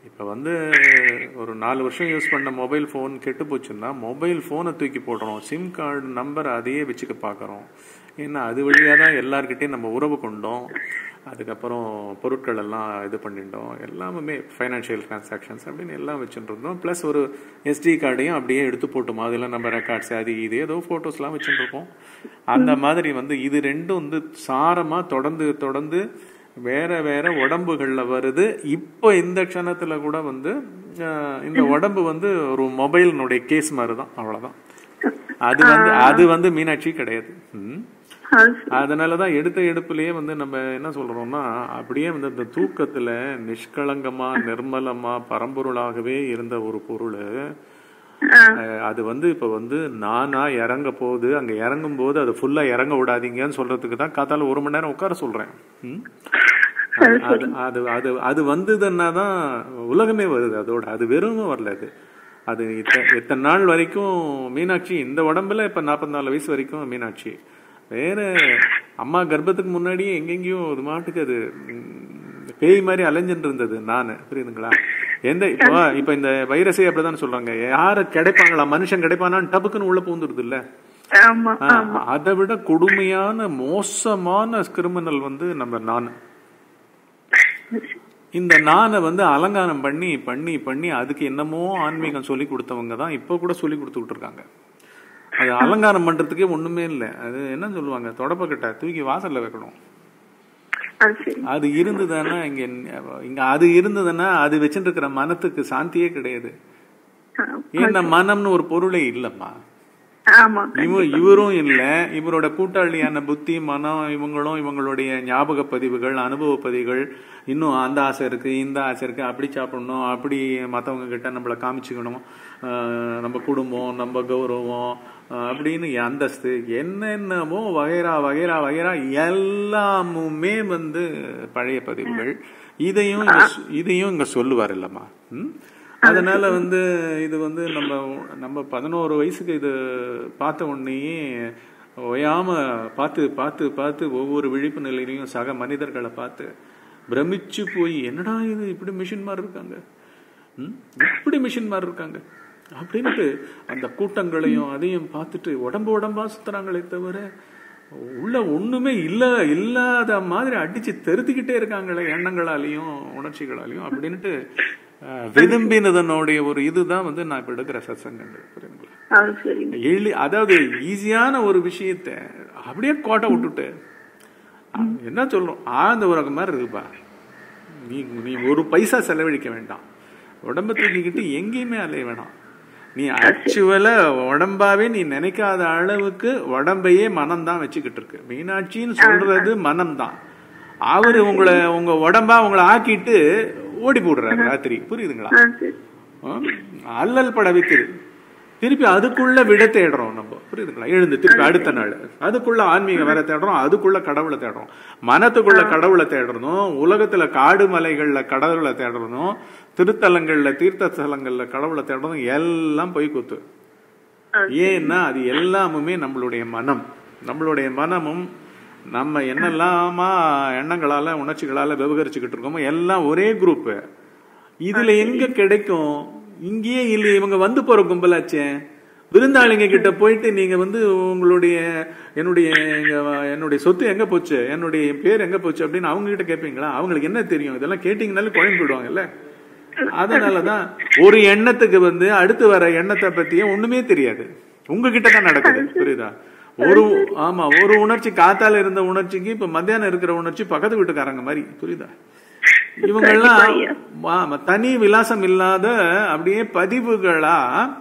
இப்போ வந்து ஒரு நாலு வருஷம் யூஸ் பண்ண மொபைல் ஃபோன் கெட்டு போச்சுன்னா மொபைல் ஃபோனை தூக்கி போடுறோம் சிம் கார்டு நம்பர் அதையே வச்சுக்க பார்க்குறோம் ஏன்னா அது வழியாக தான் எல்லார்கிட்டையும் நம்ம உறவு கொண்டோம் அதுக்கப்புறம் பொருட்கள் எல்லாம் இது பண்ணிட்டோம் எல்லாமே ஃபைனான்ஷியல் டிரான்சாக்ஷன்ஸ் அப்படின்னு எல்லாம் வச்சுட்டு இருந்தோம் ப்ளஸ் ஒரு எஸ்டி கார்டையும் அப்படியே எடுத்து போட்டோம் அதில் நம்ம ரெக்கார்ட்ஸ் அது இது ஏதோ ஃபோட்டோஸ்லாம் வச்சுட்டு இருப்போம் அந்த மாதிரி வந்து இது ரெண்டும் வந்து சாரமாக தொடர்ந்து தொடர்ந்து வேற வேற உடம்புகள்ல வருது இப்போ இந்த க்ஷணத்துல கூட வந்து அஹ், இந்த உடம்பு வந்து ஒரு மொபைலினுடைய கேஸ் மாதிரி தான் அவ்வளவுதான் அது வந்து அது வந்து மீனாட்சி கிடையாது ம். அது அதனாலதான் எடுத்த எடுப்புலயே வந்து நம்ம என்ன சொல்றோம்னா அப்படியே வந்து இந்த தூக்கத்துல நிஷ்களங்கமா நிர்மலமா பரம்பொருளாகவே இருந்த ஒரு பொருள் அஹ், அது வந்து இப்ப வந்து நானா இறங்க போகுது அங்க இறங்கும் போது அது ஃபுல்லா இறங்க விடாதீங்கன்னு சொல்றதுக்கு தான் காத்தால ஒரு மணி நேரம் உட்கார சொல்றேன் ம்? அது அது அது அது அது வந்ததுன்னா தான் உலகமே வருது அதோட அது வெறும் வரல அது அது இத்த- இத்தனை நாள் வரைக்கும் மீனாட்சி இந்த உடம்புல இப்ப 44 வயசு வரைக்கும் மீனாட்சி வேற அம்மா கர்ப்பத்துக்கு முன்னாடியே எங்கெங்கேயோ ஒரு மாட்டுக்கு அது ம், பேய் மாதிரி அலைஞ்சுட்டு இருந்தது நானு புரியுதுங்களா எந்த இப்போ இப்ப இந்த வைரஸே அப்படிதான் சொல்றாங்க யாரு கிடைப்பாங்களா மனுஷன் கிடைப்பானான்னு டபுக்குன்னு உள்ள பூந்துருது இல்ல ஆமா அதை விட கொடுமையான மோசமான கிரிமினல் வந்து நம்ம நான் இந்த நானை வந்து அலங்காரம் பண்ணி பண்ணி பண்ணி அதுக்கு என்னமோ ஆன்மீகம் சொல்லி கொடுத்தவங்க தான் இப்போ கூட சொல்லி கொடுத்துக்கிட்டு இருக்காங்க அது அலங்காரம் பண்றதுக்கே ஒண்ணுமே இல்லை அது என்ன சொல்லுவாங்க தொடப்பக்கட்டை தூக்கி வாசல்ல வைக்கணும் அது சரி அது இருந்ததுன்னா இங்க இங்க அது இருந்ததுன்னா அது வச்சுட்டு இருக்கிற மனத்துக்கு சாந்தியே கிடையாது ஏன்னா மனம்னு ஒரு பொருளே இல்லம்மா ஆமா இவ இவரும் இல்ல இவரோட கூட்டாளியான புத்தி மனம் இவங்களும் இவங்களுடைய ஞாபக பதிவுகள் அனுபவ பதிவுகள் இன்னும் அந்த ஆசை இருக்கு இந்த ஆசை இருக்கு அப்படி சாப்பிடணும் அப்படி மத்தவங்க கிட்ட நம்மள காமிச்சுக்கணும் ஆஹ் நம்ம குடும்பம் நம்ம கௌரவம் ஆஹ் அப்படின்னு அந்தஸ்து என்னென்னமோ வகைரா வகைரா வகைரா எல்லாமுமே வந்து பழைய பதிவுகள் இதையும் இங்க சொ- இதையும் இங்க சொல்லுவார் இல்லம்மா ம்? அதனால வந்து இது வந்து நம்ம நம்ம பதினோரு வயசுக்கு இது பார்த்த உடனேயே ஓயாம பார்த்து பார்த்து பார்த்து ஒவ்வொரு விழிப்பு நிலையிலையும் சக மனிதர்களை பார்த்து பிரமிச்சு போய் என்னடா இது இப்படி மிஷின் மாதிரி இருக்காங்க ம்? இப்படி மிஷின் மாதிரி இருக்காங்க அப்படின்ட்டு அந்த கூட்டங்களையும் அதையும் பார்த்துட்டு உடம்பு உடம்பா சுத்துறாங்களே தவிர உள்ள ஒண்ணுமே இல்ல இல்லாத மாதிரி அடிச்சு தெருத்திக்கிட்டே இருக்காங்களே எண்ணங்களாலையும் உணர்ச்சிகளாலையும் அப்படின்ட்டு அஹ், விரும்பினதனுடைய ஒரு இதுதான் வந்து நான் இப்ப எடுக்கிற சத்சங்கங்கள் புரியுதுங்களா அது சரி எளி அதாவது ஈஸியான ஒரு விஷயத்த அப்படியே கோட்டை விட்டுட்டு அஹ், என்ன சொல்றோம் ஆழ்ந்த உலகம் மாதிரி இருக்குப்பா நீ நீ ஒரு பைசா செலவழிக்க வேண்டாம் உடம்ப தூக்கிக்கிட்டு எங்கேயுமே அலைய வேணாம் நீ ஆக்சுவலா உடம்பாவே நீ நினைக்காத அளவுக்கு உடம்பையே மனம் தான் வச்சுக்கிட்டு இருக்கு மீனாட்சின்னு சொல்றது மனம் தான் அவரு உங்களை உங்க உடம்பா உங்களை ஆக்கிட்டு ஓடி போடுறாரு ராத்திரி புரியுதுங்களா ஆ சரி ஆ? அல்லல் பட வைக்குது திருப்பி அதுக்குள்ள விட தேடுறோம் நம்ம புரியுதுங்களா எழுந்து திருப்பி அடுத்த நாள் அதுக்குள்ள ஆன்மீகம் வேற தேடுறோம் அதுக்குள்ள கடவுளை தேடுறோம் மனத்துக்குள்ள கடவுளை தேடுறதும் உலகத்துல காடு மலைகள்ல கடவுளை தேடுறதும் திருத்தலங்கள்ல தீர்த்த ஸ்தலங்கள்ல கடவுளை தேடுறதும் எல்லாம் பொய் கூத்து ஏன்னா அது எல்லாமுமே நம்மளுடைய மனம் நம்மளுடைய மனமும் நம்ம என்னெல்லாமா எண்ணங்களால உணர்ச்சிகளால விவகரிச்சுக்கிட்டு இருக்கோமோ எல்லாம் ஒரே குரூப் இதுல எங்க கிடைக்கும் இங்கேயே இல்லை இவங்க வந்து போற கும்பலாச்சே விருந்தாளிங்க கிட்ட போயிட்டு நீங்க வந்து உங்களுடைய என்னுடைய எங்க- என்னுடைய சொத்து எங்க போச்சு என்னுடைய பேர் எங்க போச்சு அப்படின்னு அவங்க கிட்ட கேட்பீங்களா அவங்களுக்கு என்ன தெரியும் இதெல்லாம் கேட்டீங்கனாலே குழம்பு போயிடுவாங்கல்ல அதனாலதான் ஒரு எண்ணத்துக்கு வந்து அடுத்து வர எண்ணத்தை பத்தியும் ஒண்ணுமே தெரியாது உங்ககிட்ட தான் நடக்குது புரியுதா ஒரு ஆமா ஒரு உணர்ச்சி காத்தால இருந்த உணர்ச்சிக்கு இப்ப மத்தியானம் இருக்கிற உணர்ச்சி பக்கத்து வீட்டுக்காரங்க மாதிரி புரியுதா இவங்கெல்லாம் ஆமா, தனி விலாசம் இல்லாத அப்படியே பதிவுகளா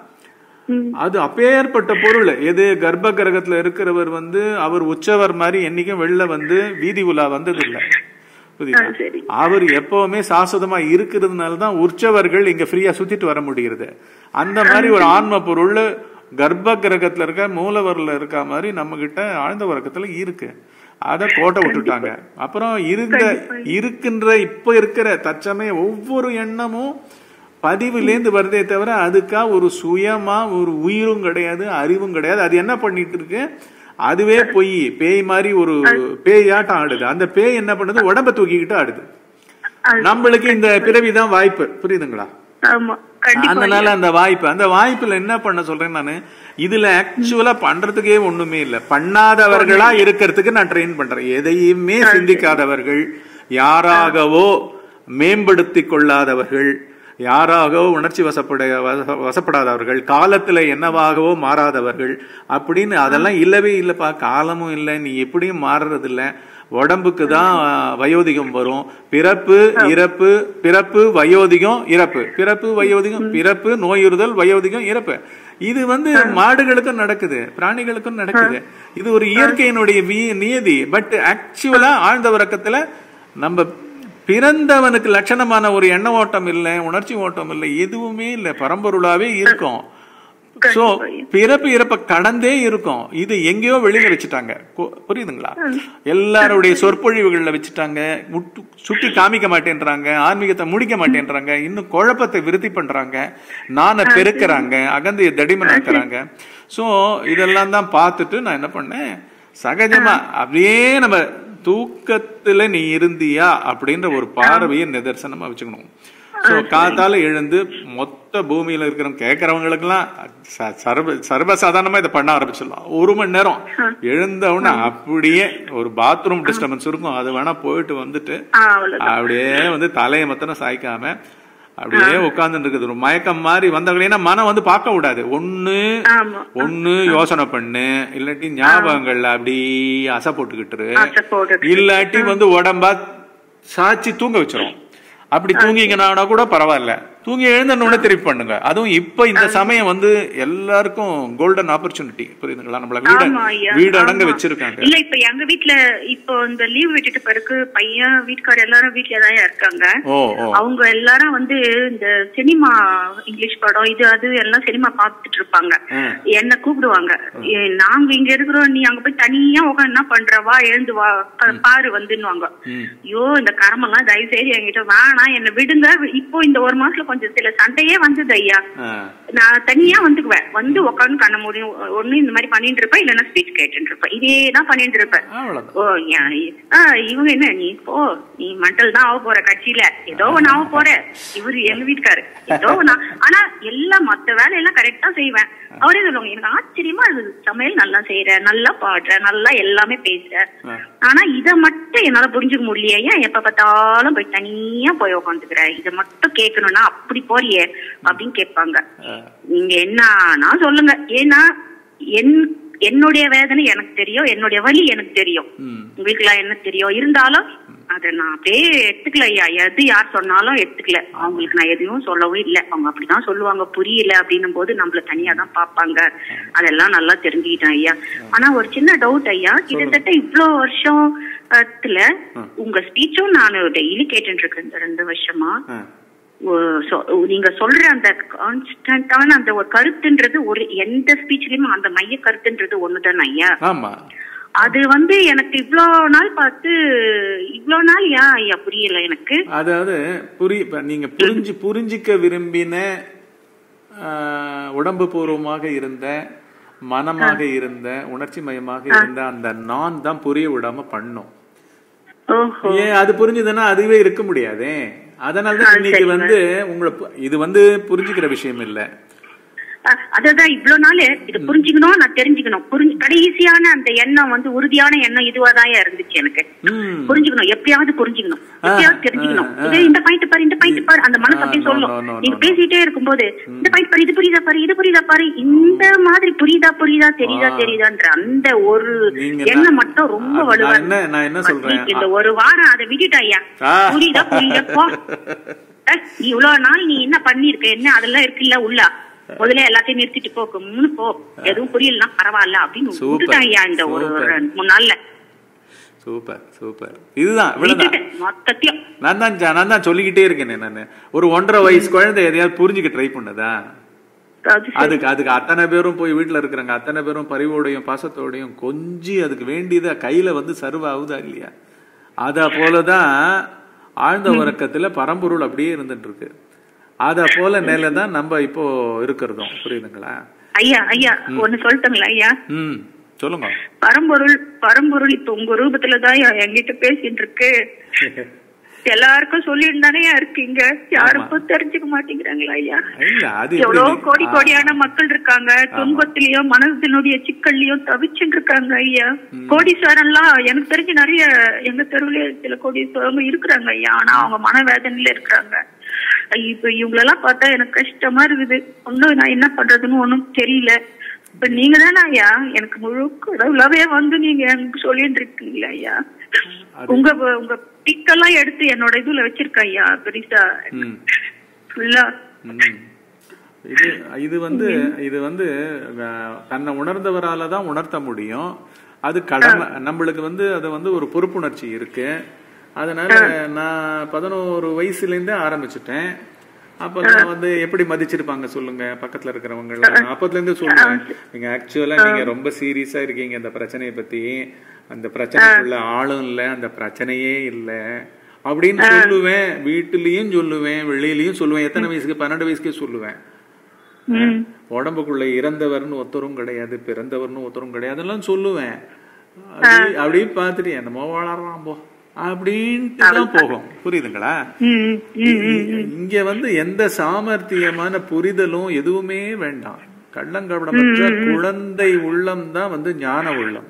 அது அப்பேற்பட்ட பொருள் எது கர்ப்ப கிரகத்துல இருக்கிறவர் வந்து அவர் உச்சவர் மாதிரி என்னைக்கும் வெளில வந்து வீதி உலா வந்தது இல்ல புரியுதா சரி. அவர் எப்பவுமே சாஸ்வதமா இருக்கிறதுனால தான் உற்சவர்கள் இங்க ஃப்ரீயா சுத்திட்டு வர முடிகிறது அந்த மாதிரி ஒரு ஆன்ம பொருள் கர்ப்ப கிரகத்துல இருக்க மூலவர்ல இருக்க மாதிரி நம்ம கிட்ட ஆழ்ந்த வர்க்கத்துல இருக்கு அத கோட்டை விட்டுட்டாங்க அப்புறம் இருந்த இருக்கின்ற இப்ப இருக்கிற தற்சமய ஒவ்வொரு எண்ணமும் பதிவுலேருந்து வருதே தவிர அதுக்கா ஒரு சுயமா ஒரு உயிரும் கிடையாது அறிவும் கிடையாது அது என்ன பண்ணிட்டு இருக்கு அதுவே பொய் பேய் மாதிரி ஒரு பேயாட்டம் ஆடுது அந்த பேய் என்ன பண்ணுது உடம்ப தூக்கிக்கிட்டு ஆடுது அது- நம்மளுக்கு இந்த பிறவிதான் வாய்ப்பு புரியுதுங்களா ஆமா கண்டிப்பா அதனால அந்த வாய்ப்பு அந்த வாய்ப்புல என்ன பண்ண சொல்றேன் நானு இதுல ஆக்சுவலா பண்றதுக்கே ஒண்ணுமே இல்ல பண்ணாதவர்களா இருக்கிறதுக்கு நான் ட்ரெயின் பண்றேன் எதையுமே சிந்திக்காதவர்கள் யாராகவோ மேம்படுத்திக் கொள்ளாதவர்கள் யாராகவோ உணர்ச்சி வசப்பட வச- வசப்படாதவர்கள் காலத்துல என்னவாகவோ மாறாதவர்கள் அப்படின்னு அதெல்லாம் இல்லவே இல்லப்பா காலமும் இல்லை நீ எப்படியும் மாறுறது இல்ல உடம்புக்கு தான் வயோதிகம் வரும் பிறப்பு இறப்பு பிறப்பு வயோதிகம் இறப்பு பிறப்பு வயோதிகம் பிறப்பு நோயுறுதல் வயோதிகம் இறப்பு இது வந்து மாடுகளுக்கும் நடக்குது பிராணிகளுக்கும் நடக்குது இது ஒரு இயற்கையினுடைய வி- நியதி பட் ஆக்சுவலா ஆழ்ந்த உறக்கத்துல நம்ம பிறந்தவனுக்கு லட்சணமான ஒரு எண்ண ஓட்டம் இல்லை உணர்ச்சி ஓட்டம் இல்லை எதுவுமே இல்லை பரம்பொருளாவே இருக்கும் சோ பிறப்பு இறப்ப கடந்தே இருக்கும் இது எங்கேயோ வெளியில வச்சுட்டாங்க கு- புரியுதுங்களா எல்லாருடைய சொற்பொழிவுகள்ல வச்சுட்டாங்க முட்டு- சுட்டி காமிக்க மாட்டேன்றாங்க ஆன்மீகத்தை முடிக்க மாட்டேன்றாங்க இன்னும் குழப்பத்தை விருத்தி பண்றாங்க நானை பெருக்கிறாங்க அகந்தைய தடிமனாக்குறாங்க சோ இதெல்லாம் தான் பார்த்துட்டு நான் என்ன பண்ணேன் சகஜமா அப்படியே நம்ம தூக்கத்துல நீ இருந்தியா அப்படின்ற ஒரு பார்வையை நிதர்சனமா வச்சுக்கணும் சோ காத்தால எழுந்து மொத்த பூமியில இருக்கிற கேட்கறவங்களுக்கெல்லாம் ச- சர்வ சர்வசாதாரணமா இதை பண்ண ஆரம்பிச்சிடலாம் ஒரு மணி நேரம் எழுந்த உடனே அப்படியே ஒரு பாத்ரூம் டிஸ்டர்பன்ஸ் இருக்கும் அது வேணா போயிட்டு வந்துட்டு ஆ, அவ்வளவுதான் அப்படியே வந்து தலையை மத்தனம் சாய்க்காம அப்படியே உட்கார்ந்துட்டு இருக்குது ஒரு மயக்கம் மாதிரி வந்தவங்களேனா மனம் வந்து பார்க்க கூடாது ஒண்ணு ஆமா ஒண்ணு யோசனை பண்ணு இல்லாட்டி ஞாபகங்கள்ல அப்படி அசை போட்டுக்கிட்டு ஆசை போட்டுட்டு. இல்லாட்டி வந்து உடம்பா சாச்சி தூங்க வச்சிரும் அப்படி தூங்கிங்கன்னா கூட பரவாயில்ல தூங்கி எழுந்த உடனே திருப்பி பண்ணுங்க அதுவும் இப்ப இந்த சமயம் வந்து எல்லாருக்கும் கோல்டன் ஆப்பர்ச்சுனிட்டி புரியுதுங்களா நம்மள வீடு ஆமா ஐயா வீடு அடங்க ஆமா. வச்சிருக்காங்க இல்ல இப்ப எங்க வீட்ல இப்போ இந்த லீவ் விட்டுட்டு பிறகு பையன் வீட்டுக்கார எல்லாரும் வீட்ல தான் இருக்காங்க ஓ ஓ அவங்க எல்லாரும் வந்து இந்த சினிமா இங்கிலீஷ் படம் இது அது எல்லாம் சினிமா பார்த்துட்டு இருப்பாங்க ம். என்ன கூப்பிடுவாங்க ஏ, நாங்க இங்க இருக்கிறோம் நீ அங்க போய் தனியா உட்காந்து என்ன பண்ற வா எழுந்து வா பா- பாரு வந்துன்னுவாங்க ம். ஐயோ இந்த கரமெல்லாம் தயவு செய்து என்கிட்ட வேணாம் என்ன விடுங்க இப்போ இந்த ஒரு மாசத்துல கொஞ்சம் சில சண்டையே வந்தது ஐயா ஆ. நான் தனியா வந்துக்குவேன் வந்து உட்காந்து கண்ண முடியும் ஒண்ணு இந்த மாதிரி பண்ணிட்டு இருப்பேன் இல்லைன்னா ஸ்பீச் கேட்டுட்டு இருப்பேன் இதே தான் பண்ணிட்டு இருப்பேன் அவ்வளவுதான் ஓ யா- ஆ, இவங்க என்ன நீ போ நீ மண்டல் தான் ஆக போற கட்சியில ஏதோ ஒண்ணு ஆக போற இவரு எங்க வீட்டுக்காரு ஏதோ ஒண்ணு ஆனா எல்லாம் மத்த வேலையெல்லாம் கரெக்டா செய்வேன் அவரே சொல்லுவாங்க எனக்கு ஆச்சரியமா இருக்கு சமையல் நல்லா செய்யற நல்லா பாடுற நல்லா எல்லாமே பேசுற ஆ. ஆனா இத மட்டும் என்னால புரிஞ்சுக்க முடியலையே ஏன் எப்ப பார்த்தாலும் போய் தனியா போய் உட்காந்துக்கிற இத மட்டும் கேட்கணும்னா அப்படி போறியே அப்படின்னு கேட்பாங்க ஆ. நீங்க என்னன்னா சொல்லுங்க ஏன்னா என் என்னுடைய வேதனை எனக்கு தெரியும் என்னுடைய வலி எனக்கு தெரியும் ம். உங்களுக்கு எல்லாம் என்ன தெரியும் இருந்தாலும் அத நான் அப்படியே எடுத்துக்கல ஐயா எது யார் சொன்னாலும் எடுத்துக்கல அவங்களுக்கு நான் எதையும் சொல்லவும் இல்லை அவங்க அப்படிதான் சொல்லுவாங்க புரியல அப்படின்னும் போது நம்மள தனியா தான் பாப்பாங்க அதெல்லாம் நல்லா தெரிஞ்சுக்கிட்டேன் ஐயா ஆனா ஒரு சின்ன டவுட் ஐயா கிட்டத்தட்ட இவ்ளோ வருஷத்துல உங்க ஸ்பீச்சும் நான் டெய்லி கேட்டுட்டு இருக்கேன் இந்த ரெண்டு வருஷமா ஆ. ஓ, சொ- நீங்க சொல்ற அந்த கான்ஸ்டன்டான அந்த ஒரு கருத்துன்றது ஒரு எந்த ஸ்பீச்லயுமே அந்த மைய கருத்துன்றது ஒண்ணுதான் ஐயா ஆமா அது வந்து எனக்கு இவ்ளோ நாள் பார்த்து இவ்ளோ நாள் ஏன் ஐயா புரியல எனக்கு அதாவது புரி இப்ப நீங்க புரிஞ்சு புரிஞ்சிக்க விரும்பின ஆஹ், உடம்பு பூர்வமாக இருந்த மனமாக இருந்த உணர்ச்சி மயமாக இருந்த அந்த நான் தான் புரிய விடாம பண்ணும் ஓஹோ ஏன் அது புரிஞ்சுதுன்னா அதுவே இருக்க முடியாதே அதனால தான் இன்னைக்கு வந்து உங்களை பு- இது வந்து புரிஞ்சுக்கிற விஷயம் இல்ல அ- அததான் இவ்ளோ நாள் இது புரிஞ்சுக்கணும் நான் தெரிஞ்சுக்கணும் புரிஞ்சு கடைசியான அந்த எண்ணம் வந்து உறுதியான எண்ணம் இதுவாதான் இருந்துச்சு எனக்கு ம். புரிஞ்சுக்கணும் எப்படியாவது புரிஞ்சுக்கணும் எப்படியாவது தெரிஞ்சுக்கணும் ஆ, இது இந்த பாயிண்ட் பாரு இந்த பாயிண்ட் பாரு அந்த மனசு ஆ, அப்படியே no, சொல்லும் no, no, நீங்க no, பேசிட்டே இருக்கும்போது இந்த பாயிண்ட் பாரு இது புரியுதா பாரு இது புரியுதா பாரு இந்த மாதிரி புரியுதா புரியுதா தெரியுதா ஆ. தெரியுதான்ற அந்த ஒரு நீங்க எண்ணம் நான்- மட்டும் ரொம்ப அது வலுவா நான் என்ன நான் என்ன சொல்றேன் இன்னைக்கு இந்த ஒரு வாரம் அதை விட்டுட்டா ஐயா ஆ. புரியுதா புரியுதா போ ஏய், நீ இவ்வளவு நாள் நீ என்ன பண்ணிருக்க என்ன அதெல்லாம் இருக்குல்ல உள்ள முதல்ல எல்லாத்தையும் நிறுத்திட்டு போ மூணு போ எதுவும் புரியலன்னா பரவாயில்ல அப்படின்னு Super. விட்டுட்டான் ஐயா இந்த ஒரு Super. ரெண்டு மூணு நாள்ல சூப்பர் சூப்பர் இதுதான் இவ்வளவுதான் விட்டுட்டேன் மொத்தத்தையும் நான் தான் ஜா- நான் தான் சொல்லிக்கிட்டே இருக்கேனே நானு ஒரு ஒன்றரை வயசு குழந்தை எதையாவது புரிஞ்சுக்க ட்ரை பண்ணுதா அது சரி. அதுக்கு அதுக்கு அத்தனை பேரும் போய் வீட்டுல இருக்கிறாங்க அத்தனை பேரும் பரிவோடையும் பாசத்தோடையும் கொஞ்சி அதுக்கு வேண்டியதை கையில வந்து சர்வ ஆகுதா இல்லையா அத போலதான் ஆழ்ந்த உறக்கத்துல பரம்பொருள் அப்படியே இருந்துட்டு இருக்கு அத போல நிலை தான் நம்ம இப்போ இருக்கிறதும் புரியுதுங்களா ஐயா ஐயா ஒண்ணு சொல்லட்டுங்களா ஐயா ம் சொல்லுங்க பரம்பொருள் பரம்பொருள் இப்ப உங்க ரூபத்துலதான் ஐயா என்கிட்ட பேசிட்டு இருக்கு எல்லாருக்கும் சொல்லிட்டு தானே இருக்கீங்க யாருக்கும் தெரிஞ்சுக்க மாட்டேங்கிறாங்களா ஐயா இல்ல அது எப்படி எவ்வளவு நீ- கோடி ஆ, கோடியான மக்கள் இருக்காங்க துன்பத்திலயும் மனதினுடைய சிக்கல்லையும் தவிச்சுட்டு இருக்காங்க ஐயா கோடீஸ்வரன்லாம் எனக்கு தெரிஞ்சு நிறைய எங்க தெருவுலயே சில கோடீஸ்வரங்க இருக்கிறாங்க ஐயா ஆனா அவங்க மனவேதனையில இருக்கிறாங்க இப்ப இவங்களெல்லாம் பார்த்தா எனக்கு கஷ்டமா இருக்குது ஒண்ணும் நான் என்ன பண்றதுன்னு ஒண்ணும் தெரியல இப்ப நீங்க தானே ஐயா எனக்கு முழு கடவுளாவே வந்து நீங்க எனக்கு சொல்லிட்டு இருக்கீங்களா ஐயா உங்க உங்க பிக்கெல்லாம் எடுத்து என்னோட இதுல வச்சிருக்கேன் ஐயா பெருசா ம் ஃபுல்லா ம். இது இது வந்து இது வந்து அஹ், தன்னை உணர்ந்தவரால தான் உணர்த்த முடியும் அது கடமை நம்மளுக்கு வந்து அது வந்து ஒரு பொறுப்புணர்ச்சி இருக்கு அதனால நான் பதினோரு வயசுல இருந்தே ஆரம்பிச்சுட்டேன் அப்ப நான் வந்து எப்படி மதிச்சிருப்பாங்க சொல்லுங்க பக்கத்துல இருக்கிறவங்க எல்லாம் நான் அப்பத்துல இருந்து சொல்லுவேன் நீங்க ஆக்சுவலா நீங்க ரொம்ப சீரியஸா இருக்கீங்க அந்த பிரச்சனையை பத்தி அந்த பிரச்சனைக்குள்ள ஆளும் இல்ல அந்த பிரச்சனையே இல்ல அப்படின்னு சொல்லுவேன் வீட்டுலயும் சொல்லுவேன் வெளியிலயும் சொல்லுவேன் எத்தனை வயசுக்கு பன்னெண்டு வயசுக்கே சொல்லுவேன் ம் உடம்புக்குள்ள இறந்தவர்னு ஒருத்தரும் கிடையாது பிறந்தவர்னு ஒருத்தரும் கிடையாது அதெல்லாம் சொல்லுவேன் அப்படி அப்படியே பார்த்துட்டு என்னமோ வளர்றான் போ அப்படின்ட்டு தான் போகும் புரியுதுங்களா ம் ம் இங்க வந்து எந்த சாமர்த்தியமான புரிதலும் எதுவுமே வேண்டாம் கள்ளங்கபடமற்ற குழந்தை உள்ளம் தான் வந்து ஞான உள்ளம்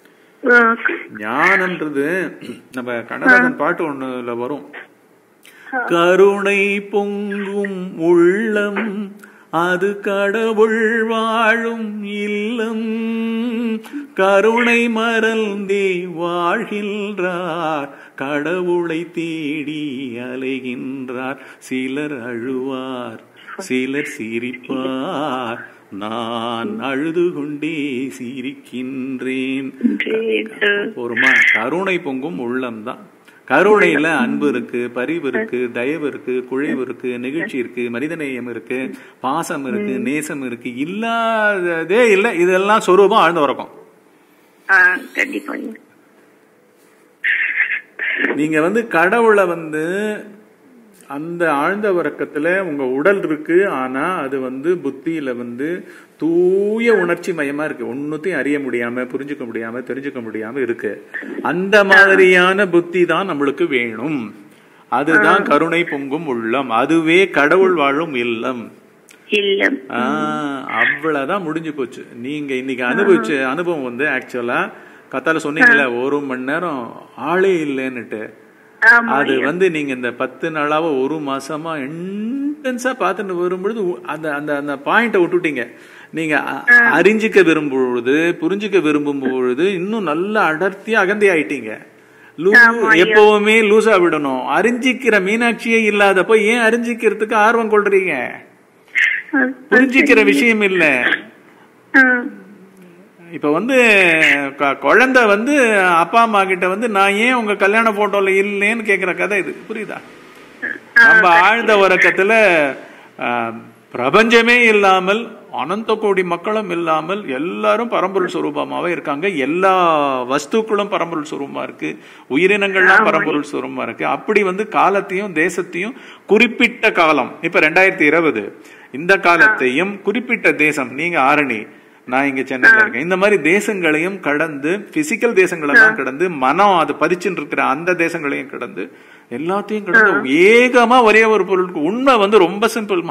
ஞானம்ன்றது நம்ம கண்ணதாசன் பாட்டு ஒண்ணுல வரும் கருணை பொங்கும் உள்ளம் அது கடவுள் வாழும் இல்லம் கருணை மறந்தே வாழ்கின்றார் கடவுளை தேடி அலைகின்றார் சிலர் அழுவார் சிலர் சிரிப்பார் நான் அழுது கொண்டே சிரிக்கின்றேன் ஒருமா கருணை பொங்கும் உள்ளம்தான் கருணையில அன்பு இருக்கு பரிவு இருக்கு தயவு இருக்கு குழைவு இருக்கு நிகழ்ச்சி இருக்கு மனிதநேயம் இருக்கு பாசம் இருக்கு நேசம் இருக்கு இல்லாததே இல்ல இதெல்லாம் சொரூபம் ஆழ்ந்த உறக்கம் கண்டிப்பா நீங்க வந்து கடவுளை வந்து அந்த ஆழ்ந்த உறக்கத்துல உங்க உடல் இருக்கு ஆனா அது வந்து புத்தியில வந்து தூய உணர்ச்சி மயமா இருக்கு ஒன்னுத்தையும் அறிய முடியாம புரிஞ்சுக்க முடியாம தெரிஞ்சுக்க முடியாம இருக்கு அந்த மாதிரியான புத்தி தான் நம்மளுக்கு வேணும் அதுதான் கருணை பொங்கும் உள்ளம் அதுவே கடவுள் வாழும் இல்லம் இல்ல ஆஹ் அவ்வளவுதான் முடிஞ்சு போச்சு நீங்க இன்னைக்கு அனுபவிச்ச அனுபவம் வந்து ஆக்சுவலா கத்தால சொன்னீங்கல்ல ஒரு மணி நேரம் ஆளே இல்லைன்னுட்டு ஆமா அது வந்து நீங்க இந்த பத்து நாளாவோ ஒரு மாசமா இன்டென்ஸா பார்த்துட்டு வரும்பொழுது உ- அந்த அந்த அந்த பாயிண்ட விட்டுட்டீங்க நீங்க அ- அறிஞ்சிக்க விரும்பும் பொழுது புரிஞ்சுக்க விரும்பும் பொழுது இன்னும் நல்ல அடர்த்தியா அகந்தி ஆயிட்டீங்க லூ எப்பவுமே லூசா விடணும் அறிஞ்சிக்கிற மீனாட்சியே இல்லாதப்போ ஏன் அறிஞ்சிக்கிறதுக்கு ஆர்வம் கொள்றீங்க புரிஞ்சுக்கிற விஷயம் இல்ல இப்ப வந்து க- குழந்தை வந்து அப்பா அம்மா கிட்ட வந்து நான் ஏன் உங்க கல்யாண போட்டோல இல்லைன்னு கேக்குற கதை இது புரியுதா நம்ம ஆழ்ந்த உறக்கத்துல ஆஹ், பிரபஞ்சமே இல்லாமல் அனந்த கோடி மக்களும் இல்லாமல் எல்லாரும் பரம்பொருள் சுரூபமாவே இருக்காங்க எல்லா வஸ்துக்களும் பரம்பொருள் சுரூபமா இருக்கு உயிரினங்கள்லாம் பரம்பொருள் சுரூபமா இருக்கு அப்படி வந்து காலத்தையும் தேசத்தையும் குறிப்பிட்ட காலம் இப்ப ரெண்டாயிரத்தி இருபது இந்த காலத்தையும் குறிப்பிட்ட தேசம் நீங்க ஆரணி நான் இங்க சென்னையில இருக்கேன் இந்த மாதிரி தேசங்களையும் கடந்து பிசிக்கல் தேசங்களெல்லாம் கடந்து மனம் அது பதிச்சுட்டு இருக்கிற அந்த தேசங்களையும் கடந்து எல்லாத்தையும் கடந்து ஏகமா ஒரே ஒரு பொருளுக்கு உண்மை வந்து ரொம்ப சிம்பிள்மா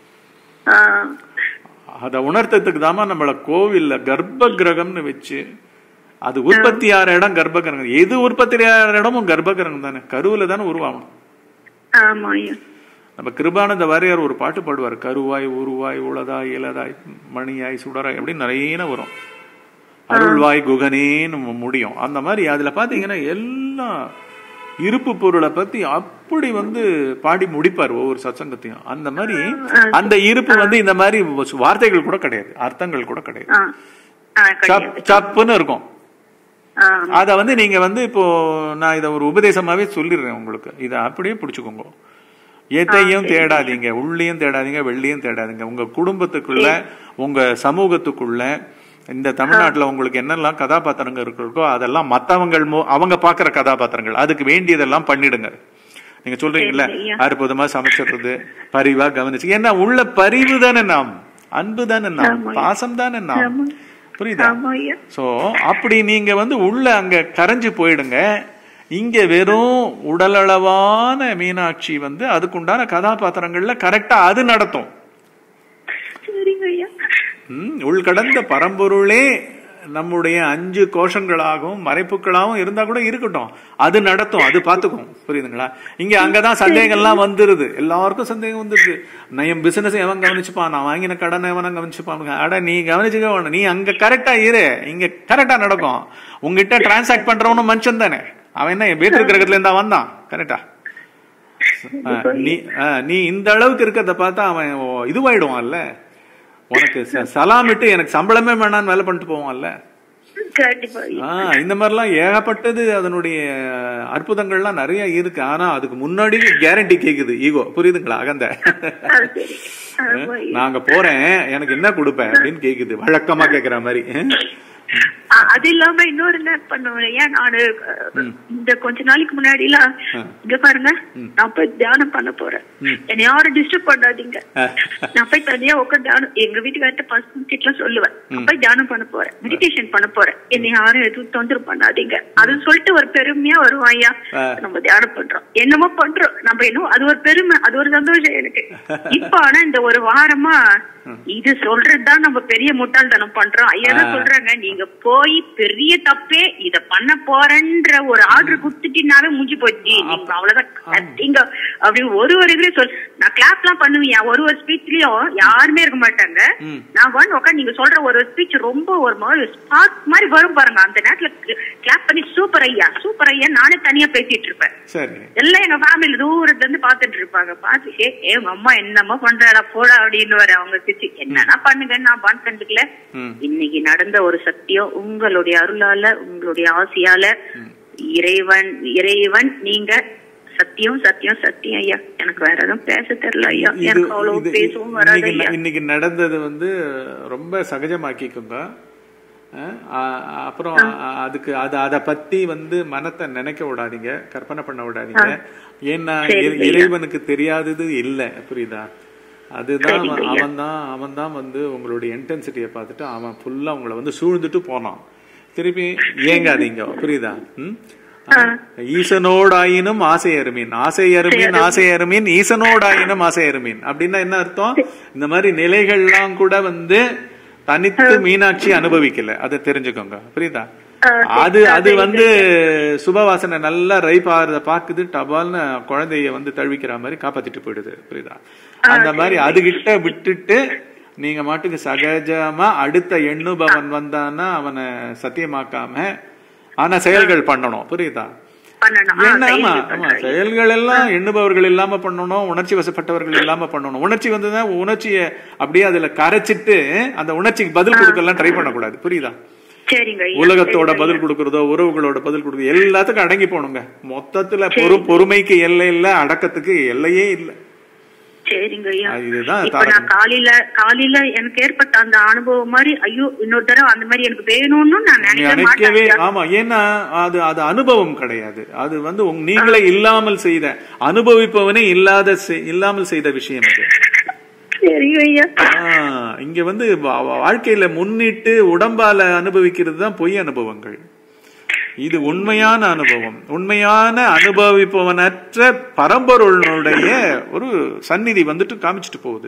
அதை உணர்த்ததுக்கு தாமா நம்மள கோவில்ல கர்ப்ப கிரகம்னு வச்சு அது உற்பத்தி ஆற இடம் கர்ப்ப கிரகம் எது உற்பத்தி ஆற இடமும் கர்ப்ப கிரகம் தானே கருவுல தானே உருவாகும் ஆமா ஐயா நம்ம கிருபானந்த வாரியார் ஒரு பாட்டு பாடுவார் கருவாய் உருவாய் உளதாய் இலதாய் மணியாய் சுடராய் அப்படின்னு நிறைய வரும் அருள்வாய் குகனேன்னு மு- முடியும் அந்த மாதிரி அதுல பாத்தீங்கன்னா எல்லாம் இருப்பு பொருளை பத்தி அப்படி வந்து பாடி முடிப்பார் ஒவ்வொரு சத்சங்கத்தையும் அந்த மாதிரி அந்த இருப்பு வந்து இந்த மாதிரி வார்த்தைகள் கூட கிடையாது அர்த்தங்கள் கூட கிடையாது ஆ ஆ சப் கிடையாது சப்புன்னு இருக்கும் ஆ அத வந்து நீங்க வந்து இப்போ நான் இத ஒரு உபதேசமாவே சொல்லிடுறேன் உங்களுக்கு இத அப்படியே பிடிச்சுக்கோங்க எதையும் தேடாதீங்க உள்ளேயும் தேடாதீங்க வெள்ளியும் தேடாதீங்க உங்க குடும்பத்துக்குள்ள உங்க சமூகத்துக்குள்ள இந்த தமிழ்நாட்டுல உங்களுக்கு என்னெல்லாம் கதாபாத்திரங்கள் இருக்கோ அதெல்லாம் மத்தவங்கள் மூ- அவங்க பாக்குற கதாபாத்திரங்கள் அதுக்கு வேண்டியதெல்லாம் பண்ணிடுங்க நீங்க சொல்றீங்கல்ல ஐயா. அற்புதமா சமைச்சிடுறது பரிவா கவனிச்சு ஏன்னா உள்ள பரிவு தானே நாம் அன்பு தானே நாம் பாசம் தானே நாம் புரியுதா ஆமா ஐயா சோ அப்படி நீங்க வந்து உள்ள அங்க கரைஞ்சு போயிடுங்க இங்க வெறும் உடலளவான மீனாட்சி வந்து அதுக்குண்டான கதாபாத்திரங்கள்ல கரெக்டா அது நடத்தும் சரிங்க ஐயா ம், உள்கடந்த பரம்பொருளே நம்முடைய அஞ்சு கோஷங்களாகவும் மறைப்புகளாகவும் இருந்தா கூட இருக்கட்டும் அது நடத்தும் அது பாத்துக்கும் புரியுதுங்களா இங்க அங்கதான் சந்தேகம்லாம் வந்துருது எல்லாருக்கும் சந்தேகம் வந்துருது நான் என் பிசினஸ் எவன் கவனிச்சுப்பான் நான் வாங்கின கடனை எவன் கவனிச்சுப்பான் அட நீ கவனிச்சுக்க வேணும் நீ அங்க கரெக்டா இரு இங்க கரெக்டா நடக்கும் உங்ககிட்ட டிரான்சாக்ட் பண்றவனும் மனுஷன் தானே அவன் என்ன வேற்று கிரகத்துல இருந்தா வந்தான் கரெக்டா நீ ஆ, நீ இந்த அளவுக்கு இருக்கிறத பார்த்தா அவன் ஓ, இதுவாயிடுவான்ல உனக்கு ச- சலாமிட்டு எனக்கு சம்பளமே வேணான்னு வேலை பண்ணிட்டு போவான்ல கண்டிப்பா ஐயா ஆ இந்த மாதிரிலாம் ஏகப்பட்டது அதனுடைய அற்புதங்கள்லாம் நிறைய இருக்கு ஆனா அதுக்கு முன்னாடி கேரண்டி கேக்குது ஈகோ புரியுதுங்களா அகந்த அது சரி ஆமா ஐயா. நாங்க போறேன் எனக்கு என்ன கொடுப்பேன் அப்படின்னு கேக்குது வழக்கமா கேக்குற மாதிரி அ- அது இல்லாம இன்னொரு என்ன பண்ணுவேன் ஏன் நானு அஹ், இந்த கொஞ்ச நாளைக்கு முன்னாடி எல்லாம் இங்க பாருங்க நான் போய் தியானம் பண்ண போறேன் என்னை யாரும் டிஸ்டர்ப் பண்ணாதீங்க நான் போய் தனியா உட்காந்து தியானம் எங்க வீட்டுக்கார்ட்ட பசங்க கிட்ட சொல்லுவேன் நான் போய் தியானம் பண்ண போறேன் மெடிடேஷன் பண்ண போறேன் என்னை யாரும் எதுவும் தொந்தரவு பண்ணாதீங்க அது சொல்லிட்டு ஒரு பெருமையா வருவான் ஐயா நம்ம தியானம் பண்றோம் என்னமோ பண்றோம் நம்ம என்னமோ அது ஒரு பெருமை அது ஒரு சந்தோஷம் எனக்கு இப்ப ஆனா இந்த ஒரு வாரமா இது சொல்றதுதான் நம்ம பெரிய முட்டாள்தனம் பண்றோம் ஐயா தான் சொல்றாங்க நீங்க போய் பெரிய தப்பே இத பண்ண போறேன்ற ஒரு ஆர்டர் குடுத்துட்டீங்கனாவே முடிஞ்சு போச்சு நீங்க அவ்வளவுதான் கத்திங்க அப்படின்னு ஒரு ஒரு இதுலயும் சொல் நான் கிளாப் எல்லாம் பண்ணுவேன் ஒரு ஒரு ஸ்பீச்லயும் யாருமே இருக்க மாட்டாங்க நான் வந்து உட்காந்து நீங்க சொல்ற ஒரு ஸ்பீச் ரொம்ப ஒரு மாதிரி ஸ்பார்க் மாதிரி வரும் பாருங்க அந்த நேரத்துல கிளாப் பண்ணி சூப்பர் ஐயா சூப்பர் ஐயா நானே தனியா பேசிட்டு இருப்பேன் சரி எல்லாம் எங்க ஃபேமிலி தூரத்துல இருந்து பாத்துட்டு இருப்பாங்க பாத்து ஏ ஏ உங்க அம்மா என்னமோ பண்றாடா போடா அப்படின்னு வர அவங்க சிச்சி என்னன்னா பண்ணுங்க நான் பான் கண்டுக்கல இன்னைக்கு நடந்த ஒரு சத்தியம் உங்களுடைய அருளால உங்களுடைய ஆசையால இறைவன் இறைவன் நீங்க சத்தியம் சத்தியம் சத்தியம் ஐயா எனக்கு வேற எதுவும் பேச தெரியல ஐயா இது எனக்கு அவ்வளவு இது- பேசவும் வராது இன்னைக்கு ஐயா ந- இன்னைக்கு நடந்தது வந்து ரொம்ப சகஜமாக்கிக்கோங்க அஹ், அ- அப்புறம் அ- அதுக்கு அது அதை பத்தி வந்து மனத்தை நினைக்க விடாதீங்க கற்பனை பண்ண விடாதீங்க ஏன்னா இறை- இறைவனுக்கு தெரியாதது இல்ல புரியுதா அதுதான் அவன் தான் அவன் தான் வந்து உங்களுடைய இன்டென்சிட்டியை பார்த்துட்டு அவன் ஃபுல்லா உங்களை வந்து சூழ்ந்துட்டு போனான் திருப்பி ஏங்காதீங்க புரியுதா ம்? ஈசனோடாயினும் ஆசை அருமீன் ஆசை அருமீன் ஆசை அருமீன் ஈசனோடாயினும் ஆசை அருமீன் அப்படின்னா என்ன அர்த்தம் இந்த மாதிரி நிலைகள்லாம் கூட வந்து தனித்து மீனாட்சி அனுபவிக்கல அதை தெரிஞ்சுக்கோங்க புரியுதா அது அது வந்து சுபவாசனை நல்லா ரைப் ஆறத பாக்குது டபால்னு குழந்தைய வந்து தழுவிக்கிற மாதிரி காப்பாத்திட்டு போயிடுது புரியுதா அந்த மாதிரி அதுகிட்ட விட்டுட்டு நீங்க மாட்டுக்கு சகஜமா அடுத்த எண்ணுபவன் வந்தான்னா அவனை சத்தியமாக்காம ஆனா செயல்கள் பண்ணணும் புரியுதா பண்ணணும் ஆ, ஏன்னா ஆமா செயல்கள் ஆமா பண்றேன். செயல்கள் எல்லாம் எண்ணுபவர்கள் இல்லாம பண்ணணும் உணர்ச்சி வசப்பட்டவர்கள் இல்லாம பண்ணணும் உணர்ச்சி வந்ததுன்னா உணர்ச்சியை அப்படியே அதுல கரைச்சிட்டு அந்த உணர்ச்சிக்கு பதில் கொடுக்கலாம் ட்ரை பண்ணக்கூடாது புரியுதா சரிங்க ஐயா உலகத்தோட பதில் கொடுக்கறதோ உறவுகளோட பதில் கொடுக்கறதோ எல்லாத்துக்கும் அடங்கி போகணுங்க மொத்தத்துல பொறு பொறுமைக்கு எல்லை இல்ல அடக்கத்துக்கு எல்லையே இல்ல சரிங்க ஐயா அது இதுதான் இப்ப நான் காலையில காலையில எனக்கு ஏற்பட்ட அந்த அனுபவம் மாதிரி ஐயோ இன்னொரு தடவை அந்த மாதிரி எனக்கு வேணும்னு நான் நினைக்க நினைக்கவே மாட்டேன் ஆமா ஏன்னா அது அது அனுபவம் கிடையாது அது வந்து உங்க- நீங்களே இல்லாமல் செய்த அனுபவிப்பவனே இல்லாத செய்- இல்லாமல் செய்த விஷயம் அது சரிங்க ஐயா ஆஹ், இங்க வந்து வா- வா- வாழ்க்கையில முன்னிட்டு உடம்பால அனுபவிக்கிறது தான் பொய் அனுபவங்கள் இது உண்மையான அனுபவம் உண்மையான அனுபவிப்பவனற்ற பரம்பொருளுடைய ஒரு சந்நிதி வந்துட்டு காமிச்சிட்டு போகுது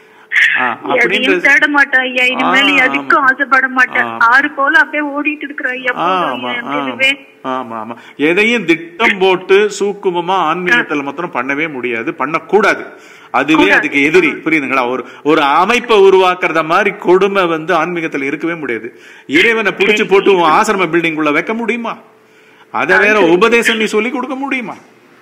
ஆஹ், அப்படின்ற எதையும் தேட மாட்டேன் ஐயா இனிமேல் ஆ, எதுக்கும் ஆசைப்பட மாட்டேன் ஆறு போல அப்படியே ஓடிட்டு இருக்கிற ஐயா போதும் ஆமா ஐயா, ஆமா இதுவே. ஆமா ஆமா எதையும் திட்டம் போட்டு சூக்குமமா ஆன்மீகத்துல மாத்திரம் பண்ணவே முடியாது பண்ணக்கூடாது அதுவே அதுக்கு எதிரி புரியுதுங்களா ஒரு ஒரு அமைப்பை உருவாக்குறத மாதிரி கொடுமை வந்து ஆன்மீகத்துல இருக்கவே முடியாது இறைவனை புடிச்சு போட்டு உன் ஆசிரம பில்டிங் உள்ள வைக்க முடியுமா அத வேற உபதேசம் நீ சொல்லி கொடுக்க முடியுமா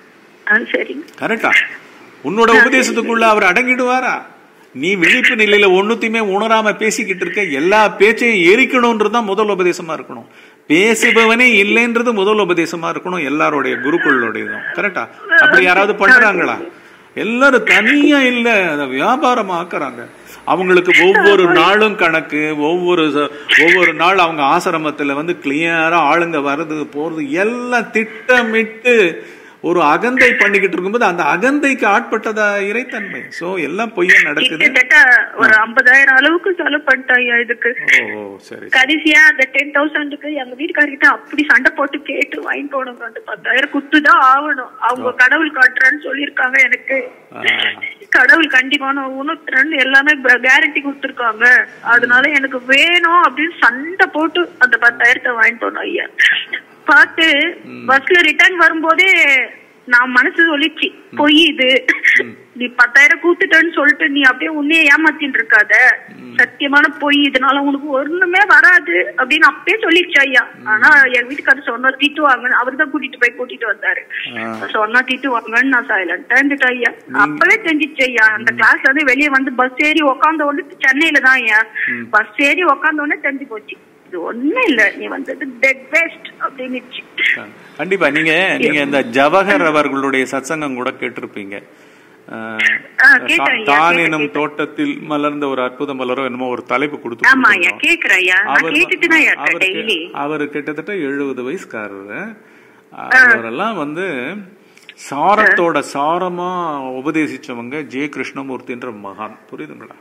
ஆ, சரிங்க கரெக்டா உன்னோட உபதேசத்துக்குள்ள அவர் அடங்கிடுவாரா நீ விழிப்பு நிலையில ஒண்ணுத்தையுமே உணராம பேசிக்கிட்டு இருக்க எல்லா பேச்சையும் எரிக்கணும்ன்றதுதான் முதல் உபதேசமா இருக்கணும் பேசுபவனே இல்லைன்றது முதல் உபதேசமா இருக்கணும் எல்லாருடைய குருக்களோடையதும் கரெக்டா அப்படி யாராவது பண்றாங்களா எல்லாரும் தனியா இல்ல அதை வியாபாரமா ஆக்குறாங்க அவங்களுக்கு ஒவ்வொரு நாளும் கணக்கு ஒவ்வொரு ச- ஒவ்வொரு நாள் அவங்க ஆசிரமத்துல வந்து கிளியரா ஆளுங்க வர்றது போறது எல்லாம் திட்டமிட்டு ஒரு அகந்தை பண்ணிக்கிட்டு இருக்கும்போது அந்த அகந்தைக்கு ஆட்பட்டதா இறைத்தன்மை சோ எல்லாம் பொய்யா நடக்குது கிட்டத்தட்ட ஒரு ஐம்பதாயிரம் அளவுக்கு செலவு பண்ணிட்டேன் ஐயா இதுக்கு ஓ ஓ, சரி கடைசியா அந்த டென் தௌசண்ட்க்கு எங்க வீட்டுக்காரர்கிட்ட அப்படி சண்டை போட்டு கேட்டு வாங்கி போனோம் அந்த பத்தாயிரம் குத்துதான் ஆகணும் அவங்க கடவுள் காட்டுறேன்னு சொல்லியிருக்காங்க எனக்கு கடவுள் கண்டிப்பான உணர்த்துறேன்னு எல்லாமே கேரண்டி கொடுத்துருக்காங்க அதனால எனக்கு வேணும் அப்படின்னு சண்டை போட்டு அந்த பத்தாயிரத்தை வாங்கி போனோம் ஐயா பார்த்து பஸ்ல ரிட்டர்ன் வரும்போதே நான் மனசு சொல்லிச்சு பொய் இது நீ பத்தாயிரம் கூத்துட்டேன்னு சொல்லிட்டு நீ அப்படியே உன்னையே ஏமாத்தின்னு இருக்காத சத்தியமான பொய் இதனால உனக்கு ஒண்ணுமே வராது அப்படின்னு அப்பயே சொல்லிடுச்சு ஐயா ஆனா என் வீட்டுக்காரர் சொன்னா திட்டுவாங்கன்னு அவர் தான் கூட்டிட்டு போய் கூட்டிட்டு வந்தாரு சொன்னா திட்டுவாங்கன்னு நான் சைலண்டா இருந்துட்டேன் ஐயா அப்பவே தெரிஞ்சிச்சு ஐயா அந்த கிளாஸ்ல இருந்து வெளியே வந்து பஸ் ஏறி உக்காந்த உடனே சென்னையில தான் ஐயா பஸ் ஏறி உக்காந்த உடனே தெரிஞ்சு போச்சு இது ஒண்ணும் இல்ல நீ வந்தது டெட் வேஸ்ட் அப்படின்னுச்சு கண்டிப்பா நீங்க நீங்க இந்த ஜவஹர் அவர்களுடைய சத்சங்கம் கூட கேட்டிருப்பீங்க அஹ், ஆ, கேட்டேன் ஐயா, தான் கேட்டேன், எனும் கேட்டேன். தோட்டத்தில் மலர்ந்த ஒரு அற்புத மலரோ என்னமோ ஒரு தலைப்பு கொடுத்து ஆமா ஐயா கொடுத்திருந்தோம். கேக்குறேன் ஐயா நான் அவர் கேட்டுட்டு தான் இருக்கேன் அவருக்கு- டெய்லி அவர் கிட்டத்தட்ட எழுபது வயசுக்காரரு அவரெல்லாம் வந்து சாரத்தோட சாரமா உபதேசிச்சவங்க ஜெய கிருஷ்ணமூர்த்தின்ற மகான் புரியுதுங்களா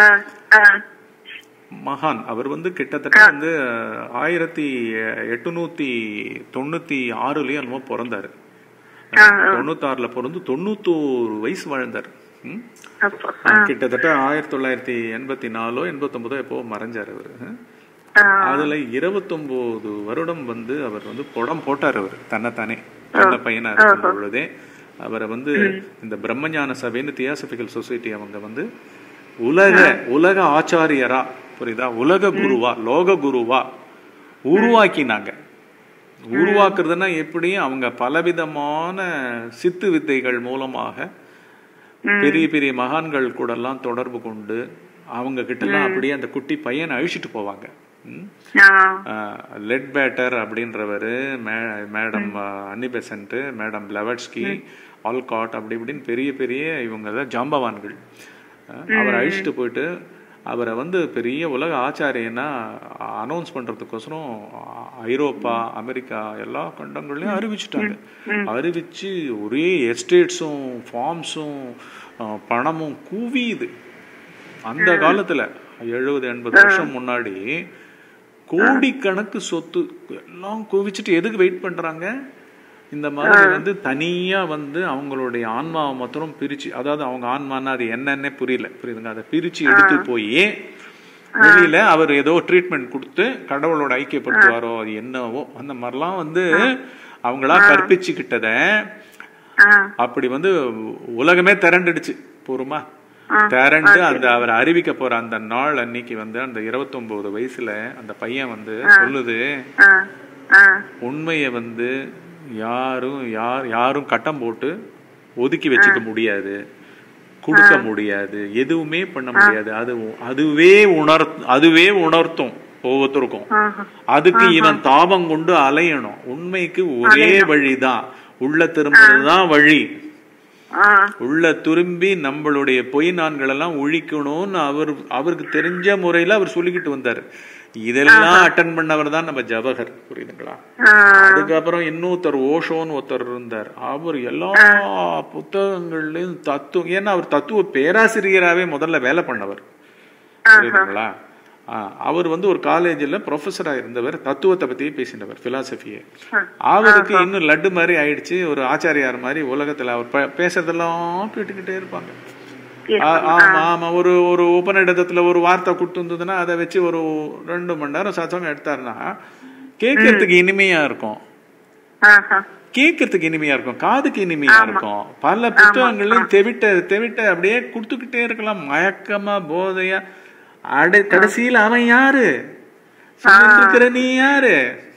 மகான் அவர் வந்து கிட்டத்தட்ட வந்து ஆயிரத்தி எட்டுநூத்தி தொண்ணூத்தி ஆறுலயும் என்னமோ பிறந்தாரு தொண்ணூத்தாறுல பிறந்து தொண்ணூத்தோரு வயசு வாழ்ந்தார் ம்? கிட்டத்தட்ட ஆயிரத்தி தொள்ளாயிரத்தி எண்பத்தி நாலோ எண்பத்தொன்பதோ எப்போ மறைஞ்சார் அவர் அதுல இருபத்தொன்பது வருடம் வந்து அவர் வந்து படம் போட்டார் அவர் தன்னைத்தானே சின்ன பையனா இருக்கும் பொழுதே அவரை வந்து இந்த பிரம்மஞான சபைன்னு தியாசபிக்கல் சொசைட்டி அவங்க வந்து உலக உலக ஆச்சாரியரா புரியுதா உலக குருவா லோக குருவா உருவாக்கினாங்க உருவாக்குறதுன்னா எப்படி அவங்க பலவிதமான சித்து வித்தைகள் மூலமாக பெரிய பெரிய மகான்கள் கூட எல்லாம் தொடர்பு கொண்டு அவங்க கிட்ட எல்லாம் அப்படியே அந்த குட்டி பையனை அழிச்சிட்டு போவாங்க லெட் பேட்டர் அப்படின்றவர் madam Annie Besant madam Blavatsky Olcott அப்படி இப்படின்னு பெரிய பெரிய இவங்க தான் ஜாம்பவான்கள் அஹ், அவரை அழிச்சிட்டு போயிட்டு அவரை வந்து பெரிய உலக ஆச்சாரியனா அனௌன்ஸ் பண்றதுக்கோசரம் ஐரோப்பா அமெரிக்கா எல்லா கண்டங்கள்லயும் அறிவிச்சுட்டாங்க அறிவிச்சு ஒரே எஸ்டேட்ஸும் ஃபார்ம்ஸும் பணமும் குவியுது அந்த காலத்துல எழுபது எண்பது வருஷம் முன்னாடி கோடிக்கணக்கு சொத்து எல்லாம் குவிச்சுட்டு எதுக்கு வெயிட் பண்றாங்க இந்த மாதிரி வந்து தனியா வந்து அவங்களுடைய ஆன்மாவை மாத்திரம் பிரிச்சு அதாவது அவங்க ஆன்மான்னா அது என்னன்னே புரியல புரியுதுங்க அதை பிரிச்சு எடுத்து போய் வெளியில அவர் ஏதோ ட்ரீட்மெண்ட் கொடுத்து கடவுளோட ஐக்கியப்படுத்துவாரோ அது என்னவோ அந்த மாதிரிலாம் வந்து அவங்களா கற்பிச்சுக்கிட்டத அப்படி வந்து உலகமே திரண்டுடுச்சு பூர்வமா திரண்டு அந்த அவர் அறிவிக்க போற அந்த நாள் அன்னைக்கு வந்து அந்த 29 வயசுல அந்த பையன் வந்து சொல்லுது உண்மையை வந்து யாரும் யார் யாரும் கட்டம் போட்டு ஒதுக்கி வச்சுக்க முடியாது கொடுக்க முடியாது எதுவுமே பண்ண முடியாது அது அதுவே உணர் அதுவே உணர்த்தும் ஒவ்வொருத்தருக்கும் அதுக்கு இவன் தாபம் கொண்டு அலையணும் உண்மைக்கு ஒரே வழிதான் உள்ள திரும்புறதுதான் வழி உள்ள திரும்பி நம்மளுடைய பொய் நான்கள் எல்லாம் ஒழிக்கணும்னு அவர் அவருக்கு தெரிஞ்ச முறையில அவர் சொல்லிக்கிட்டு வந்தாரு இதெல்லாம் அட்டன் பண்ணவர் தான் நம்ம ஜவஹர் புரியுதுங்களா அதுக்கப்புறம் இன்னொருத்தர் ஓஷோன்னு ஒருத்தர் இருந்தார் அவர் எல்லா புத்தகங்கள்லயும் தத்துவம் ஏன்னா அவர் தத்துவ பேராசிரியராகவே முதல்ல வேலை பண்ணவர் புரியுதுங்களா அவர் வந்து ஒரு காலேஜில் ப்ரொஃபஸரா இருந்தவர் தத்துவத்தை பத்தியே பேசினவர் பிலாசபியை அவருக்கு இன்னும் லட்டு மாதிரி ஆயிடுச்சு ஒரு ஆச்சாரியார் மாதிரி உலகத்துல அவர் பேசுறதெல்லாம் கேட்டுக்கிட்டே இருப்பாங்க ஆமா ஆமா ஒரு ஒரு உபநிடதத்துல ஒரு வார்த்தை கொடுத்துருந்ததுன்னா அதை வச்சு ஒரு ரெண்டு மணி நேரம் சத்தம் எடுத்தாருன்னா கேட்கறதுக்கு இனிமையா இருக்கும் கேட்கறதுக்கு இனிமையா இருக்கும் காதுக்கு இனிமையா இருக்கும் பல புத்தகங்களையும் தெவிட்ட தெவிட்ட அப்படியே கொடுத்துக்கிட்டே இருக்கலாம் மயக்கமா போதையா அடை கடைசியில் அவன் யாரு இருக்கிற நீ யாரு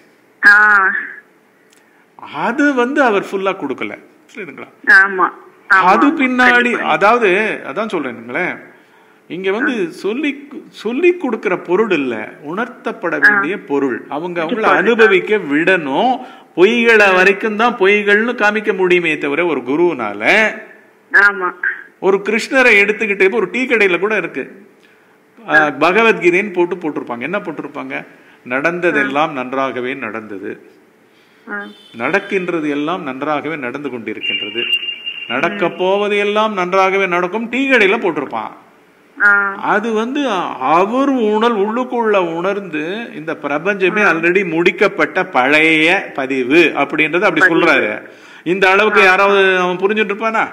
அது வந்து அவர் ஃபுல்லா கொடுக்கல புரியுதுங்களா அது பின்னாடி அதாவது அதான் சொல்றேனுங்களேன் இங்க வந்து சொல்லி சொல்லி கொடுக்கிற பொருள் இல்ல உணர்த்தப்பட வேண்டிய பொருள் அவங்க அவங்கள அனுபவிக்க விடணும் பொய்களை வரைக்கும் தான் பொய்கள்னு காமிக்க முடியுமே தவிர ஒரு குருனால ஒரு கிருஷ்ணரை எடுத்துக்கிட்டு ஒரு டீ கடையில கூட இருக்கு பகவத்கீதைன்னு போட்டு போட்டிருப்பாங்க என்ன போட்டிருப்பாங்க நடந்ததெல்லாம் நன்றாகவே நடந்தது ஆ. நடக்கின்றது எல்லாம் நன்றாகவே நடந்து கொண்டிருக்கின்றது நடக்க போவது எல்லாம் நன்றாகவே நடக்கும் டீ கடையில போட்டிருப்பான் ஆ. அது வந்து அவர் உணல் உள்ளுக்குள்ள உணர்ந்து இந்த பிரபஞ்சமே ஆல்ரெடி முடிக்கப்பட்ட பழைய பதிவு அப்படின்றது அப்படி சொல்றாரு இந்த அளவுக்கு யாராவது அவன் புரிஞ்சுட்டு இருப்பானா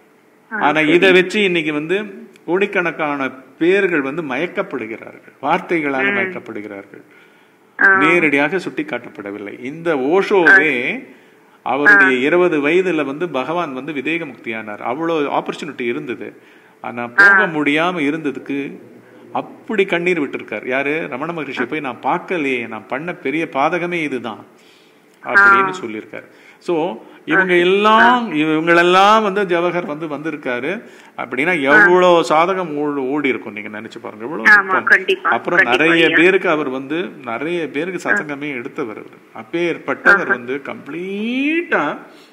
ஆனா இதை வச்சு இன்னைக்கு வந்து கோடிக்கணக்கான பேர்கள் வந்து மயக்கப்படுகிறார்கள் வார்த்தைகளால் மயக்கப்படுகிறார்கள் நேரடியாக சுட்டி காட்டப்படவில்லை இந்த ஓஷோவே அவருடைய இருபது வயதுல வந்து பகவான் வந்து விதேக முக்தியானார் அவ்வளவு ஆப்பர்ச்சுனிட்டி இருந்தது ஆனா போக முடியாம இருந்ததுக்கு அப்படி கண்ணீர் விட்டிருக்கார் யாரு ரமண மகரிஷி போய் நான் பார்க்கலையே நான் பண்ண பெரிய பாதகமே இதுதான் அப்படின்னு சொல்லியிருக்காரு சோ இவங்க எல்லாம் இவங்களெல்லாம் வந்து ஜவஹர் வந்து வந்திருக்காரு அப்படின்னா எவ்வளவு சாதகம் ஓ- ஓடி இருக்கும் நீங்க நினைச்சு பாருங்க எவ்வளவு ஆமா, நுட்பம். கண்டிப்பா, அப்புறம் கண்டிப்பா, நிறைய ஐயா. பேருக்கு அவர் வந்து நிறைய பேருக்கு சதங்கமே எடுத்தவர் அவர் அப்பேற்பட்டவர் வந்து கம்ப்ளீட்டா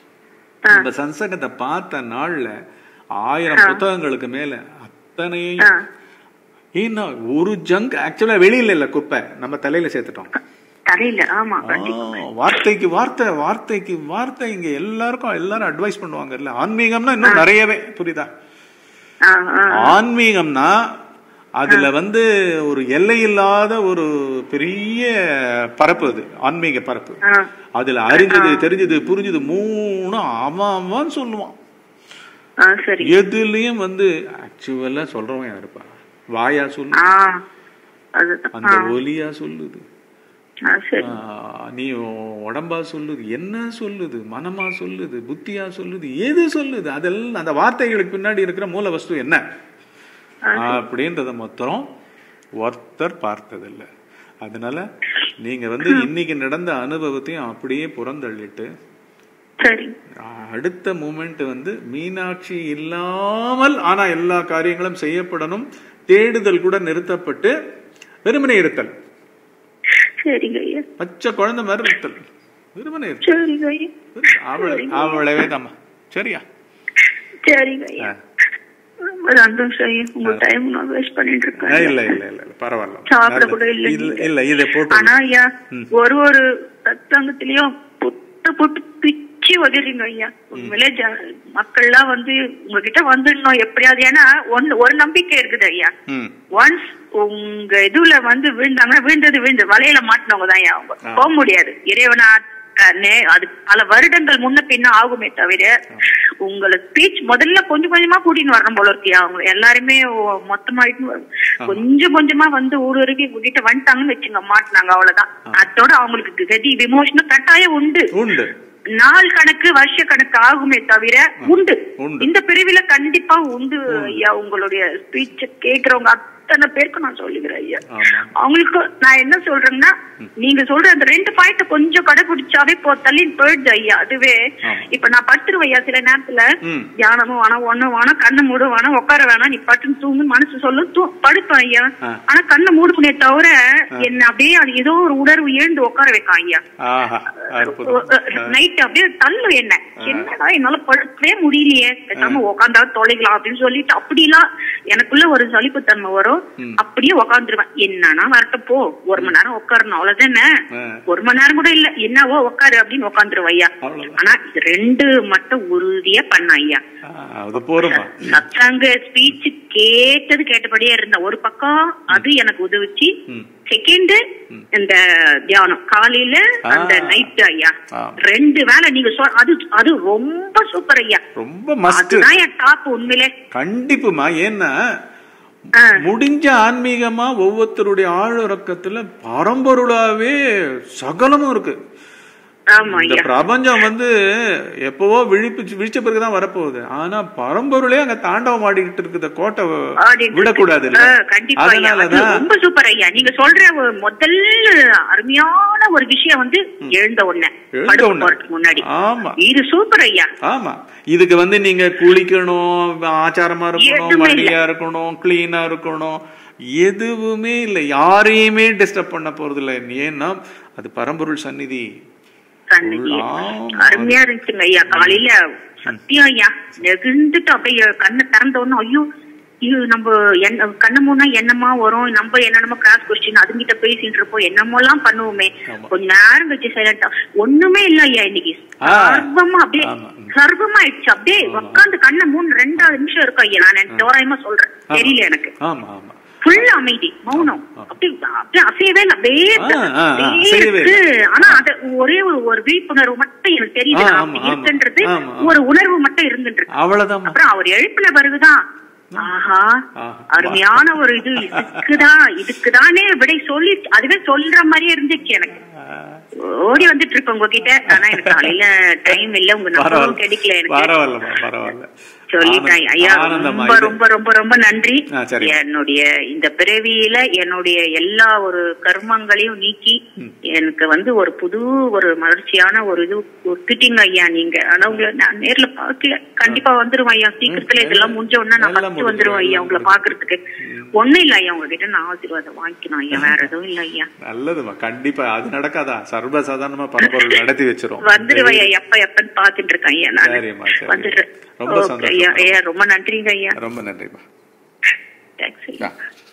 இந்த சன்சங்கத்தை பார்த்த நாள்ல ஆயிரம் புத்தகங்களுக்கு மேல அத்தனையும் ஏன்னா ஒரு ஜங்க் ஆக்சுவலா வெளியில இல்ல குப்பை நம்ம தலையில சேர்த்துட்டோம் தலையில ஆமா ஆ, வார்த்தைக்கு வார்த்தை வார்த்தைக்கு வார்த்தை இங்க எல்லாருக்கும் எல்லாரும் அட்வைஸ் பண்ணுவாங்க இல்ல ஆன்மீகம்னா இன்னும் நிறையவே புரியுதா ஆ, ஆ. ஆன்மீகம்னா அதுல வந்து ஒரு எல்லை இல்லாத ஒரு பெரிய பரப்பு அது ஆன்மீக பரப்பு ஆ. அதுல அறிஞ்சது தெரிஞ்சது புரிஞ்சது மூணு அவன் அவன் சொல்லுவான் ஆ, சரி எதுலயும் வந்து ஆக்சுவலா சொல்றவன் யாருப்பா வாயா சொல்லு ஆ அதுதான் அந்த ஒலியா சொல்லுது ஆ, சரி ஆஹ் நீ உன் உடம்பா சொல்லுது என்ன சொல்லுது மனமா சொல்லுது புத்தியா சொல்லுது எது சொல்லுது அதெல்லாம் அந்த வார்த்தைகளுக்கு பின்னாடி இருக்கிற மூல வஸ்து என்ன அப்படின்றத மொத்தம் ஒருத்தர் பார்த்ததில்ல அதனால நீங்க வந்து இன்னைக்கு நடந்த அனுபவத்தையும் அப்படியே புறந்தள்ளிட்டு சரி அடுத்த மூமெண்ட் வந்து மீனாட்சி இல்லாமல் ஆனா எல்லா காரியங்களும் செய்யப்படணும் தேடுதல் கூட நிறுத்தப்பட்டு வெறுமனே இருத்தல் சரிங்க ஐயா பச்சை குழந்தை மாதிரி இருத்தல் வெறுமனே இருத்தல் சரிங்க ஐயா அவளை அவளவே தாம்மா சரியா சரிங்க ஐயா ரொம்ப சந்தோஷம் ஐயா உங்க டைம் நான் வேஸ்ட் பண்ணிட்டு இருக்கேன் ஆ, இல்ல இல்ல இல்ல இல்ல பரவாயில்ல சாப்பிட கூட இல்ல இல்ல நீங்க. இல்ல இதை போட்டு ஆனா ஐயா ஒரு ஒரு சத்தங்கத்திலயும் புட்டு புட்டு பிச்சு வதிரீங்க ஐயா உண்மையிலே ஜ- மக்கள்லாம் வந்து உங்ககிட்ட வந்துடணும் எப்படியாவது ஏன்னா ஒன்னு ஒரு நம்பிக்கை இருக்குது ஐயா ம் ஒன்ஸ் உங்க இதுல வந்து விழுந்தாங்கன்னா விழுந்தது விழுந்து வலையில மாட்டினவங்க தான் ஐயா அவங்க போக முடியாது இறைவனா அஹ், நே- அது பல வருடங்கள் முன்ன பின்ன ஆகுமே தவிர உங்களை ஸ்பீச் முதல்ல கொஞ்சம் கொஞ்சமா கூட்டின்னு வரணும் போல இருக்கியா அவங்க எல்லாருமே ஒ- மொத்தமா இட்டுன்னு வர- கொஞ்சம் கொஞ்சமா வந்து ஊர் வரைக்கும் உங்ககிட்ட வந்துட்டாங்கன்னு வச்சுங்க மாட்டினாங்க அவ்வளவுதான் அதோட அவங்களுக்கு கதி விமோசனம் கட்டாயம் உண்டு உண்டு நாள் கணக்கு வருஷ கணக்கு ஆகுமே தவிர உண்டு உண்டு. இந்த பிரிவில கண்டிப்பா உண்டு ஐயா உங்களுடைய ஸ்பீச் கேக்குறவங்க அத்தனை பேருக்கு நான் சொல்லிக்கிறேன் ஐயா ஆமா அவங்களுக்கு நான் என்ன சொல்றேன்னா நீங்க சொல்ற அந்த ரெண்டு பாயிண்ட் கொஞ்சம் கடைபிடிச்சாவே போ தள்ளி போயிடுது ஐயா அதுவே ஆமா. இப்ப நான் படுத்துருவேன் ஐயா சில நேரத்துல ம். தியானமும் வேணாம் ஒண்ணும் வேணாம் கண்ணை மூட வேணாம் உட்கார வேணாம் நீ பட்டுன்னு தூங்கு மனசு சொல்லும் தூ படுப்பேன் ஐயா ஆ. ஆனா கண்ணை மூடுக்குனே தவிர என்ன அப்படியே அது ஏதோ ஒரு உணர்வு எழுந்து உட்கார வைக்கும் ஐயா ஆஹா அற்புதம் நைட் அப்படியே தள்ளு என்ன என்னடா என்னால படுக்கவே முடியலையே பேசாம உக்காந்தா தொலைக்கலாம் அப்படின்னு சொல்லிட்டு அப்படிலாம் எனக்குள்ள ஒரு சலிப்புத்தன்மை வரும் அப்படியே உக்காந்துருவேன் என்னன்னா வரட்டும் போ ஒரு மணி நேரம் உட்காரணும் அவ்வளவுதானே ஆ. ஒரு மணி நேரம் கூட இல்ல என்னவோ உட்காரு அப்படின்னு உட்காந்துருவேன் ஐயா அவ்வளவுதான். ஆனா இது ரெண்டு மட்டும் உறுதியா பண்ண ஐயா ஆ, அது போருமா சத்தாங்க ஸ்பீச் கேட்டது கேட்டபடியே இருந்த ஒரு பக்கம் அது எனக்கு உதவுச்சு ம். செகண்ட் இந்த தியானம் காலையில அந்த ஆ. நைட் ஐயா ஆ. ரெண்டு வேலை நீங்க சொ அது அது ரொம்ப சூப்பர் ஐயா ரொம்ப மஸ்ட் அதுதான் என் டாப் உண்மையிலே கண்டிப்புமா ஏன்னா ஆ. முடிஞ்ச ஆன்மீகமா ஒவ்வொருத்தருடைய ஆழறக்கத்துல பரம்பொருளாவே சகலமும் இருக்கு ஆமா இந்த ஐயா பிரபஞ்சம் வந்து எப்பவோ விழிப்பு விழிச்ச பிறகுதான் வரப்போகுது ஆனா பரம்பொருளே அங்க தாண்டவம் ஆடிக்கிட்டு இருக்குது கோட்டை ஆடிட்டு விடக்கூடாது இருக்கு. ஆ, கண்டிப்பா ஐயா அது அதனாலதான் ரொம்ப சூப்பர் ஐயா நீங்க சொல்ற ஒரு முதல் அருமையான ஒரு விஷயம் வந்து எழுந்த உடனே எழுந்த படுக்க உடனே. போறதுக்கு முன்னாடி ஆமா இது சூப்பர் ஐயா ஆமா இதுக்கு வந்து நீங்க குளிக்கணும் ஆச்சாரமா இருக்கணும் எதுவுமே இல்ல. வண்டியா இருக்கணும் கிளீனா இருக்கணும் எதுவுமே இல்லை யாரையுமே டிஸ்டர்ப் பண்ண போறது இல்லை ஏன்னா அது பரம்பொருள் சந்நிதி சன்னதி ஆமா. அருமையா இருந்துச்சுங்க ஐயா காலையில சத்தியம் ஐயா நெகிழ்ந்துட்டு அப்படியே கண்ணை திறந்த உடனே ஐயோ இது நம்ம என்ன கண்ணு மூணா என்னமா வரும் நம்ம என்னென்னமோ கிராஸ் கொஸ்டின் அதுங்கிட்ட பேசிட்டு இருப்போம் என்னமோலாம் பண்ணுவோமே ஆமா. கொஞ்ச நேரம் கழிச்சு சைலண்டா ஒண்ணுமே இல்ல ஐயா இன்னைக்கு ஆ. சர்வமா அப்படியே ஆமா. ம். சர்வமா ஆயிடுச்சு அப்படியே உட்காந்து கண்ணை மூணு ரெண்டாவது நிமிஷம் இருக்கும் ஐயா நான் தோராயமா சொல்றேன் ஆமா. தெரியல எனக்கு ஆமா ஆமா ஃபுல் அமைதி மௌனம் அப்படியே அப்படியே அசையவே இல்லை அப்படியே ஆ, ஆ, ஆ, அப்படியே அசையவே இருக்கு ஆனா அது ஒரே ஒரு ஒரு விழிப்புணர்வு மட்டும் எனக்கு தெரியுது ஆ, நான் ஆமா, அப்படி ஆமா. இருக்குன்றது ஆமா, ஆமா. ஒரு உணர்வு மட்டும் இருந்துட்டு இருக்கு அவ்வளவுதான் அப்புறம் அவர் எழுப்பின பிறகுதான் ஆஹா ஆ. அருமையான ஒரு இது இதுக்குதான் இதுக்குதானே விடை சொல்லி அதுவே சொல்ற மாதிரியே இருந்துச்சு எனக்கு ஓடி வந்துட்டு இருப்பேன் உங்ககிட்ட ஆனா எனக்கு காலையில டைம் இல்ல உங்க நம்பரும் கிடைக்கல எனக்கு பரவாயில்லம்மா பரவாயில்ல சொல்லிட்டேன் ஐயா ஆனந்தமா ரொம்ப இது- ரொம்ப ரொம்ப ரொம்ப நன்றி ஆ, சரி. என்னுடைய இந்த பிறவியில என்னுடைய எல்லா ஒரு கர்மங்களையும் நீக்கி எனக்கு வந்து ஒரு புது ஒரு மலர்ச்சியான ஒரு இது கொடுத்துட்டீங்க ஐயா நீங்க ஆனா உங்களை நான் நேர்ல பாக்கல கண்டிப்பா வந்துருவேன் ஐயா சீக்கிரத்துல இதெல்லாம் முடிஞ்ச உடனே நான் எல்லாம் ஃபர்ஸ்ட் முடிஞ்சிரும், வந்துருவேன் ஐயா எல்லாம் உங்களை பாக்குறதுக்கு ஒண்ணும் இல்ல ஐயா உங்ககிட்ட நான் ஆசீர்வாதம் வாங்கிக்கணும் ஐயா வேற எதுவும் இல்ல ஐயா நல்லதுமா கண்டிப்பா அது நடக்காதா சர்வசாதாரணமா பரம்பொருள் நடத்தி வச்சிரும் வந்துருவேன் ஐயா எப்ப எப்பன்னு பாத்துட்டு இருக்கேன் ஐயா நான் சரிம்மா, சரி. வந்துடுறேன் ரொம்ப Okay, சந்தோஷம். ஐயா ஐயா ரொம்ப நன்றிங்க ஐயா ரொம்ப நன்றிமா தேங்க்ஸ் ஐயா ஆ.